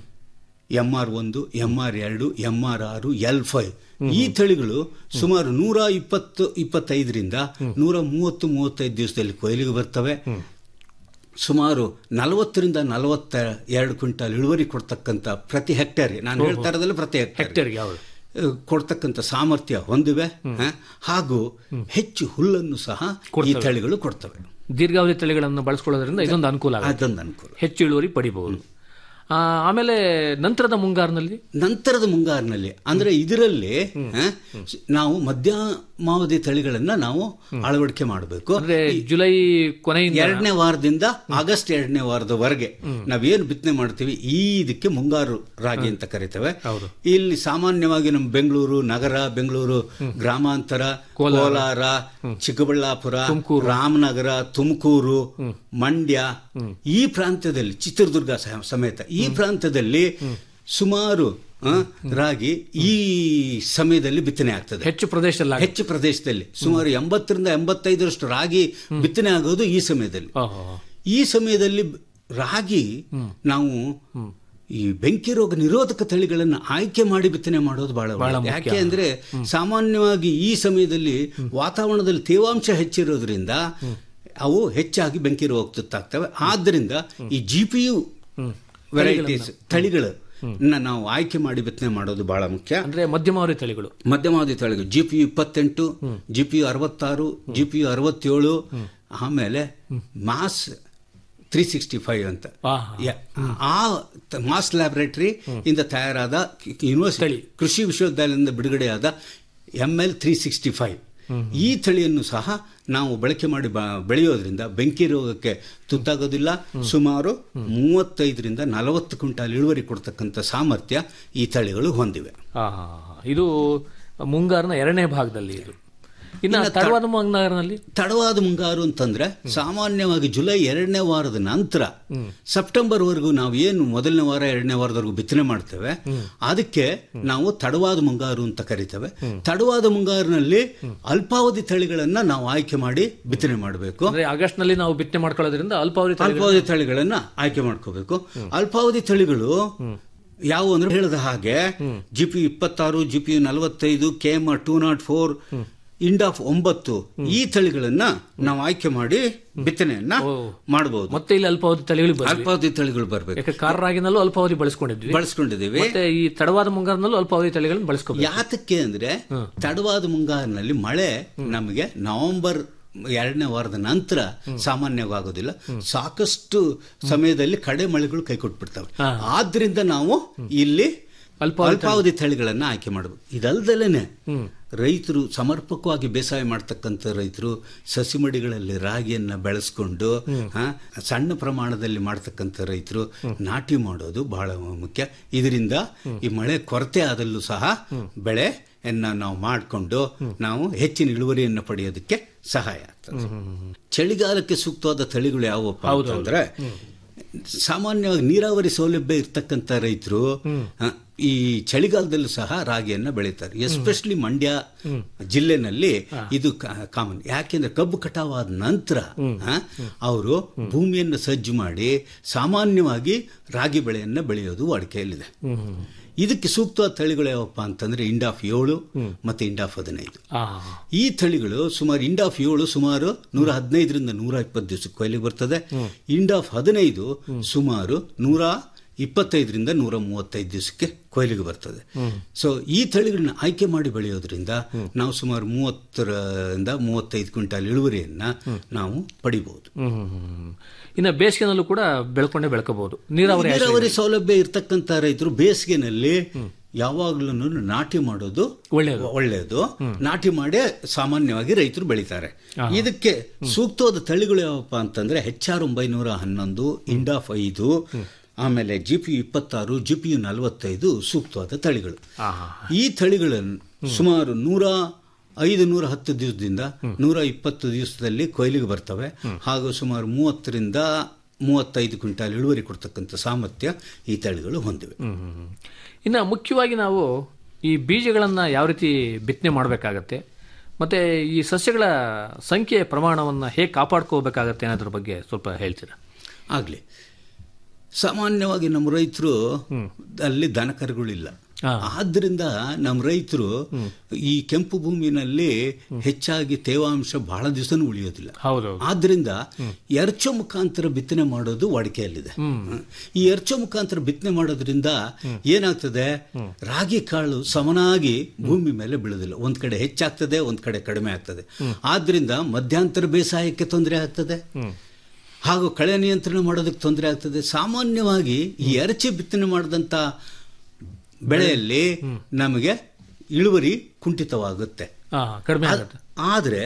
ಎಂ ಆರ್ ಒಂದು ಎಂ ಆರ್ ಎರಡು ಎಂ ಆರ್ ಆರು ಎಲ್ ಫೈವ್ ಈ ತಳಿಗಳು ಸುಮಾರು ನೂರ ಇಪ್ಪತ್ತು ಇಪ್ಪತ್ತೈದರಿಂದ ನೂರ ಮೂವತ್ತು ಮೂವತ್ತೈದು ದಿವಸದಲ್ಲಿ ಕೊಯ್ಲಿಗೆ ಬರ್ತವೆ ಸುಮಾರು ನಲವತ್ತರಿಂದ ನಲವತ್ತ ಎರಡು ಕ್ವಿಂಟಾಲ್ ಇಳುವರಿ ಕೊಡ್ತಕ್ಕಂಥ ಪ್ರತಿ ಹೆಕ್ಟೇರ್ ನಾನು ಹೇಳ್ತಾ ಇರೋದಲ್ಲ ಪ್ರತಿ ಹೆಕ್ಟೇರ್ ಹೆಕ್ಟೇರ್ಗೆ ಯಾವುದು ಕೊಡ್ತಕ್ಕಂಥ ಸಾಮರ್ಥ್ಯ ಹೊಂದಿವೆ ಹ? ಹಾಗೂ ಹೆಚ್ಚು ಹುಲ್ಲನ್ನು ಸಹ ಈ ತಳಿಗಳು ಕೊಡ್ತವೆ ದೀರ್ಘಾವಧಿ ತಳಿಗಳನ್ನು ಬಳಸ್ಕೊಳ್ಳೋದ್ರಿಂದ ಇದೊಂದು ಅನುಕೂಲ ಆಗುತ್ತೆ ಅದೊಂದು ಅನುಕೂಲ ಹೆಚ್ಚು ಇಳುವರಿ ಪಡಿಬಹುದು ಆ, ಆಮೇಲೆ ನಂತರದ ಮುಂಗಾರಿನಲ್ಲಿ ನಂತರದ ಮುಂಗಾರಿನಲ್ಲಿ ಅಂದ್ರೆ ಇದರಲ್ಲಿ ಹ, ನಾವು ಮಧ್ಯಮಾವಧಿ ತಳಿಗಳನ್ನ ನಾವು ಅಳವಡಿಕೆ ಮಾಡಬೇಕು ಅಂದ್ರೆ ಜುಲೈ ಕೊನೆಯಿಂದ ಎರಡನೇ ವಾರದಿಂದ ಆಗಸ್ಟ್ ಎರಡನೇ ವಾರದವರೆಗೆ ನಾವೇನು ಬಿತ್ತನೆ ಮಾಡ್ತೀವಿ ಈ ಇದಕ್ಕೆ ಮುಂಗಾರು ರಾಗಿ ಅಂತ ಕರಿತೇವೆ ಹೌದು. ಇಲ್ಲಿ ಸಾಮಾನ್ಯವಾಗಿ ನಮ್ಮ ಬೆಂಗಳೂರು ನಗರ ಬೆಂಗಳೂರು ಗ್ರಾಮಾಂತರ ಕೋಲಾರ ಚಿಕ್ಕಬಳ್ಳಾಪುರ ರಾಮನಗರ ತುಮಕೂರು ಮಂಡ್ಯ ಈ ಪ್ರಾಂತ್ಯದಲ್ಲಿ ಚಿತ್ರದುರ್ಗ ಸಹ- ಸಮೇತ ಈ ಪ್ರಾಂತ್ಯದಲ್ಲಿ ಸುಮಾರು ಆ, ರಾಗಿ ಈ ಸಮಯದಲ್ಲಿ ಬಿತ್ತನೆ ಆಗ್ತದೆ ಹೆಚ್ಚು ಪ್ರದೇಶದಲ್ಲಿ ಆಗುತ್ತೆ. ಹೆಚ್ಚು ಪ್ರದೇಶದಲ್ಲಿ ಸುಮಾರು ಎಂಬತ್ತರಿಂದ ಎಂಬತ್ತೈದರಷ್ಟು ರಾಗಿ ಬಿತ್ತನೆ ಆಗೋದು ಈ ಸಮಯದಲ್ಲಿ ಓಹೋ. ಈ ಸಮಯದಲ್ಲಿ ರಾಗಿ ನಾವು ಈ ಬೆಂಕಿ ರೋಗ ನಿರೋಧಕ ತಳಿಗಳನ್ನು ಆಯ್ಕೆ ಮಾಡಿ ಬಿತ್ತನೆ ಮಾಡೋದು ಬಹಳ ಒಳ್ಳೆಯದು. ಯಾಕೆ ಅಂದ್ರೆ ಸಾಮಾನ್ಯವಾಗಿ ಈ ಸಮಯದಲ್ಲಿ ವಾತಾವರಣದಲ್ಲಿ ತೇವಾಂಶ ಹೆಚ್ಚಿರೋದ್ರಿಂದ ಅವು ಹೆಚ್ಚಾಗಿ ಬೆಂಕಿ ರೋಗ ತುತ್ತಾಗ್ತವೆ ಆದ್ದರಿಂದ ಈ ಜಿ ಪಿ ಯು ವೆರೈಟೀಸ್ ತಳಿಗಳು ನಾವು ಆಯ್ಕೆ ಮಾಡಿ ಬಿತ್ತನೆ ಮಾಡೋದು ಬಹಳ ಮುಖ್ಯ ಅಂದ್ರೆ ಮಧ್ಯಮಾವಧಿ ತಳಿಗಳು ಮಧ್ಯಮಾವಧಿ ತಳಿಗಳು ಜಿ ಪಿ ಯು ಇಪ್ಪತ್ತೆಂಟು ಜಿ ಪಿ ಯು ಅರವತ್ತಾರು ಜಿ ಪಿ ಯು ಅರವತ್ತೇಳು ಆಮೇಲೆ ಮಾಸ್ ತ್ರೀ ಸಿಕ್ಸ್ಟಿ ಫೈವ್ ಅಂತ ಆಹಾ. ಯ- ಆ ತ- ಮಾಸ್ ಲ್ಯಾಬೊರೇಟರಿ ಇಂದ ತಯಾರಾದ ಕಿ- ಯೂನಿವರ್ಸಿಟಿ ಕೃಷಿ ವಿಶ್ವವಿದ್ಯಾಲಯದಿಂದ ಬಿಡುಗಡೆಯಾದ M L three sixty five ಈ ತಳಿಯನ್ನು ಸಹ ನಾವು ಬಳಕೆ ಮಾಡಿ ಬ- ಬೆಳೆಯೋದ್ರಿಂದ ಬೆಂಕಿ ರೋಗಕ್ಕೆ ತುತ್ತಾಗೋದಿಲ್ಲ ಸುಮಾರು ಮೂವತ್ತೈದರಿಂದ ನಲವತ್ತು ಕ್ವಿಂಟಾಲ್ ಇಳುವರಿ ಕೊಡ್ತಕ್ಕಂಥ ಸಾಮರ್ಥ್ಯ ಈ ತಳಿಗಳು ಹೊಂದಿವೆ ಆ, ಇದು ಮುಂಗಾರಿನ ಎರಡನೇ ಭಾಗದಲ್ಲಿ ಇದು ಇನ್ನು ತಡವಾದ ಮುಂಗಾರಿನಲ್ಲಿ ತಡವಾದ ಮುಂಗಾರು ಅಂತಂದ್ರೆ ಸಾಮಾನ್ಯವಾಗಿ ಜುಲೈ ಎರಡನೇ ವಾರದ ನಂತರ ಸೆಪ್ಟೆಂಬರ್ ವರೆಗೂ ನಾವು ಏನು ಮೊದಲನೇ ವಾರ ಎರಡನೇ ವಾರದವರೆಗೂ ಬಿತ್ತನೆ ಮಾಡ್ತೇವೆ ಅದಕ್ಕೆ ನಾವು ತಡವಾದ ಮುಂಗಾರು ಅಂತ ಕರಿತೇವೆ ತಡವಾದ ಮುಂಗಾರಿನಲ್ಲಿ ಅಲ್ಪಾವಧಿ ತಳಿಗಳನ್ನ ನಾವು ಆಯ್ಕೆ ಮಾಡಿ ಬಿತ್ತನೆ ಮಾಡಬೇಕು ಅಂದ್ರೆ ಆಗಸ್ಟ್ ನಲ್ಲಿ ನಾವು ಬಿತ್ತನೆ ಮಾಡ್ಕೊಳ್ಳೋದ್ರಿಂದ ಅಲ್ಪಾವಧಿ ತಳಿಗಳು ಅಲ್ಪಾವಧಿ ತಳಿಗಳನ್ನ ಆಯ್ಕೆ ಮಾಡ್ಕೋಬೇಕು ಅಲ್ಪಾವಧಿ ತಳಿಗಳು ಯಾವುವು ಅಂದ್ರೆ ಹೇಳಿದ ಹಾಗೆ ಜಿ ಪಿ ಇಪ್ಪತ್ತಾರು ಜಿ ಪಿ ನಲವತ್ತೈದು K M two naught four Indaf ಒಂಬತ್ತು ಈ ತಳಿಗಳನ್ನ ನಾವು ಆಯ್ಕೆ ಮಾಡಿ ಬಿತ್ತನೆಯನ್ನ ಮಾಡಬಹುದು ಮತ್ತೆ ಇಲ್ಲಿ ಅಲ್ಪಾವಧಿ ತಳಿಗಳು ಬಂದ್ವಿ ಅಲ್ಪಾವಧಿ ತಳಿಗಳು ಬರಬೇಕು ಯಾಕೆ ಕಾರಾಗಿನಲ್ಲೂ ಅಲ್ಪಾವಧಿ ಬಳಸ್ಕೊಂಡಿದ್ವಿ ಬಳಸ್ಕೊಂಡಿದ್ದೀವಿ ಮತ್ತೆ ಈ ತಡವಾದ ಮುಂಗಾರಿನಲ್ಲೂ ಅಲ್ಪಾವಧಿ ತಳಿಗಳನ್ನು ಬಳಸ್ಕೋಬೇಕು ಯಾತಕ್ಕೆ ಅಂದ್ರೆ ತಡವಾದ ಮುಂಗಾರಿನಲ್ಲಿ ಮಳೆ ನಮಗೆ ನವೆಂಬರ್ ಎರಡನೇ ವಾರದ ನಂತರ ಸಾಮಾನ್ಯವಾಗೋದಿಲ್ಲ ಸಾಕಷ್ಟು ಸಮಯದಲ್ಲಿ ಕಡೆ ಮಳೆಗಳು ಕೈ ಕೊಟ್ಬಿಡ್ತವೆ ಆದ್ರಿಂದ ನಾವು ಇಲ್ಲಿ ಅಲ್ಪಾವಧಿ ತಳಿಗಳನ್ನ ಆಯ್ಕೆ ಮಾಡಬೇಕು ಇದಲ್ದಲೇನೆ ರೈತರು ಸಮರ್ಪಕವಾಗಿ ಬೇಸಾಯ ಮಾಡ್ತಕ್ಕಂಥ ರೈತರು ಸಸಿಮಡಿಗಳಲ್ಲಿ ರಾಗಿಯನ್ನ ಬೆಳೆಸ್ಕೊಂಡು ಆ, ಸಣ್ಣ ಪ್ರಮಾಣದಲ್ಲಿ ಮಾಡ್ತಕ್ಕಂಥ ರೈತರು ನಾಟಿ ಮಾಡೋದು ಬಹಳ ಮುಖ್ಯ ಇದರಿಂದ ಈ ಮಳೆ ಕೊರತೆ ಆದಲ್ಲೂ ಸಹ ಬೆಳೆಯನ್ನ ನಾವು ಮಾಡಿಕೊಂಡು ನಾವು ಹೆಚ್ಚಿನ ಇಳುವರಿಯನ್ನು ಪಡೆಯೋದಕ್ಕೆ ಸಹಾಯ ಆಗ್ತದೆ ಚಳಿಗಾಲಕ್ಕೆ ಸೂಕ್ತವಾದ ತಳಿಗಳು ಯಾವಪ್ಪ ಅಂತಂದ್ರೆ ಸಾಮಾನ್ಯವಾಗಿ ನೀರಾವರಿ ಸೌಲಭ್ಯ ಇರ್ತಕ್ಕಂಥ ರೈತರು ಆ, ಈ ಚಳಿಗಾಲದಲ್ಲೂ ಸಹ ರಾಗಿಯನ್ನ ಬೆಳೀತಾರೆ ಎಸ್ಪೆಷಲಿ ಮಂಡ್ಯ ಜಿಲ್ಲೆನಲ್ಲಿ ಇದು ಕಾಮನ್ ಯಾಕೆಂದ್ರೆ ಕಬ್ಬು ಕಟಾವಾದ ನಂತರ ಅವರು ಭೂಮಿಯನ್ನು ಸಜ್ಜು ಮಾಡಿ ಸಾಮಾನ್ಯವಾಗಿ ರಾಗಿ ಬೆಳೆಯನ್ನ ಬೆಳೆಯೋದು ವಾಡಿಕೆಯಲ್ಲಿದೆ ಇದಕ್ಕೆ ಸೂಕ್ತವಾದ ತಳಿಗಳು ಯಾವಪ್ಪ ಅಂತಂದ್ರೆ ಇಂಡಾಫ್ ಏಳು ಮತ್ತೆ ಇಂಡಾಫ್ ಹದಿನೈದು ಆ, ಈ ತಳಿಗಳು ಸುಮಾರು ಇಂಡಾಫ್ ಏಳು ಸುಮಾರು ನೂರ ಹದಿನೈದರಿಂದ ನೂರ ಇಪ್ಪತ್ತು ದಿವಸಕ್ಕೆ ಕೊಯ್ಲಿಗೆ ಬರ್ತದೆ ಇಂಡಾಫ್ ಹದಿನೈದು ಸುಮಾರು ನೂರ ಇಪ್ಪತ್ತೈದರಿಂದ ನೂರ ಮೂವತ್ತೈದು ದಿವಸಕ್ಕೆ ಕೊಯ್ಲಿಗೆ ಬರ್ತದೆ ಸೊ ಈ ತಳಿಗಳನ್ನ ಆಯ್ಕೆ ಮಾಡಿ ಬೆಳೆಯೋದ್ರಿಂದ ನಾವು ಸುಮಾರು ಮೂವತ್ತರಿಂದ ಮೂವತ್ತೈದು ಕ್ವಿಂಟಾಲ್ ಇಳುವರಿಯನ್ನ ನಾವು ಪಡಿಬಹುದು ಹ್ಮ್, ಹ್ಮ್, ಹ್ಮ್. ಇನ್ನ ಬೇಸಿಗೆನಲ್ಲೂ ಕೂಡ ಬೆಳ್ಕೊಂಡೇ ಬೆಳ್ಕೋಬಹುದು ನೀರಾವರಿ ಆಶ್ರಯ- ನೀರಾವರಿ ಸೌಲಭ್ಯ ಇರ್ತಕ್ಕಂಥ ರೈತರು ಬೇಸಿಗೆನಲ್ಲಿ ಯಾವಾಗ್ಲೂ ನಾಟಿ ಮಾಡೋದು ಒಳ್ಳೆಯದು. ಒಳ್ಳೆಯದು ನಾಟಿ ಮಾಡೇ ಸಾಮಾನ್ಯವಾಗಿ ರೈತರು ಬೆಳಿತಾರೆ ಇದಕ್ಕೆ ಸೂಕ್ತವಾದ ತಳಿಗಳು ಯಾವಪ್ಪ ಅಂತಂದ್ರೆ ಹೆಚ್ ಆರ್ ಒಂಬೈನೂರ ಹನ್ನೊಂದು ಇಂಡಾಫ್ ಐದು ಆಮೇಲೆ ಜಿ ಪಿ ಇಪ್ಪತ್ತಾರು ಜಿ ಪಿ ಯು ನಲವತ್ತೈದು ಸೂಕ್ತವಾದ ತಳಿಗಳು ಈ ತಳಿಗಳನ್ನು ಸುಮಾರು ನೂರ ಐದು ನೂರ ಹತ್ತು ದಿವಸದಿಂದ ನೂರ ಇಪ್ಪತ್ತು ದಿವಸದಲ್ಲಿ ಕೊಯ್ಲಿಗೆ ಬರ್ತವೆ ಹಾಗೂ ಸುಮಾರು ಮೂವತ್ತರಿಂದ ಮೂವತ್ತೈದು ಕ್ವಿಂಟಾಲ್ ಇಳುವರಿ ಕೊಡ್ತಕ್ಕಂಥ ಸಾಮರ್ಥ್ಯ ಈ ತಳಿಗಳು ಹೊಂದಿವೆ ಹ್ಮ್, ಹ್ಮ್, ಹ್ಮ್. ಇನ್ನ ಮುಖ್ಯವಾಗಿ ನಾವು ಈ ಬೀಜಗಳನ್ನ ಯಾವ ರೀತಿ ಬಿತ್ತನೆ ಮಾಡಬೇಕಾಗತ್ತೆ ಮತ್ತೆ ಈ ಸಸ್ಯಗಳ ಸಂಖ್ಯೆಯ ಪ್ರಮಾಣವನ್ನ ಹೇಗೆ ಕಾಪಾಡ್ಕೋಬೇಕಾಗತ್ತೆ ಅನ್ನೋದ್ರ ಬಗ್ಗೆ ಸ್ವಲ್ಪ ಹೇಳ್ತೀರಾ ಆಗಲಿ ಸಾಮಾನ್ಯವಾಗಿ ನಮ್ಮ ರೈತರು ಅಲ್ಲಿ ದನಕರುಗಳಿಲ್ಲ ಆದ್ರಿಂದ ನಮ್ಮ ರೈತರು ಈ ಕೆಂಪು ಭೂಮಿನಲ್ಲಿ ಹೆಚ್ಚಾಗಿ ತೇವಾಂಶ ಬಹಳ ದಿವಸನೂ ಉಳಿಯೋದಿಲ್ಲ ಹೌದು ಆದ್ರಿಂದ ಎರ್ಚೋ ಮುಖಾಂತರ ಬಿತ್ತನೆ ಮಾಡೋದು ವಾಡಿಕೆಯಲ್ಲಿದೆ ಈ ಎರ್ಚೋ ಮುಖಾಂತರ ಬಿತ್ತನೆ ಮಾಡೋದ್ರಿಂದ ಏನಾಗ್ತದೆ ರಾಗಿ ಕಾಳು ಸಮನಾಗಿ ಭೂಮಿ ಮೇಲೆ ಬೀಳೋದಿಲ್ಲ ಒಂದ್ ಕಡೆ ಹೆಚ್ಚಾಗ್ತದೆ ಒಂದ್ ಕಡೆ ಕಡಿಮೆ ಆಗ್ತದೆ ಆದ್ರಿಂದ ಮಧ್ಯಂತರ ಬೇಸಾಯಕ್ಕೆ ತೊಂದರೆ ಆಗ್ತದೆ ಹಾಗೂ ಕಳೆ ನಿಯಂತ್ರಣ ಮಾಡೋದಕ್ಕೆ ತೊಂದರೆ ಆಗ್ತದೆ ಸಾಮಾನ್ಯವಾಗಿ ಈ ಎರಚಿ ಬಿತ್ತನೆ ಮಾಡಿದಂಥ ಬೆಳೆಯಲ್ಲಿ ನಮಗೆ ಇಳುವರಿ ಕುಂಠಿತವಾಗುತ್ತೆ ಆ, ಕಡಿಮೆ ಆಗುತ್ತೆ ಆದ್ರೆ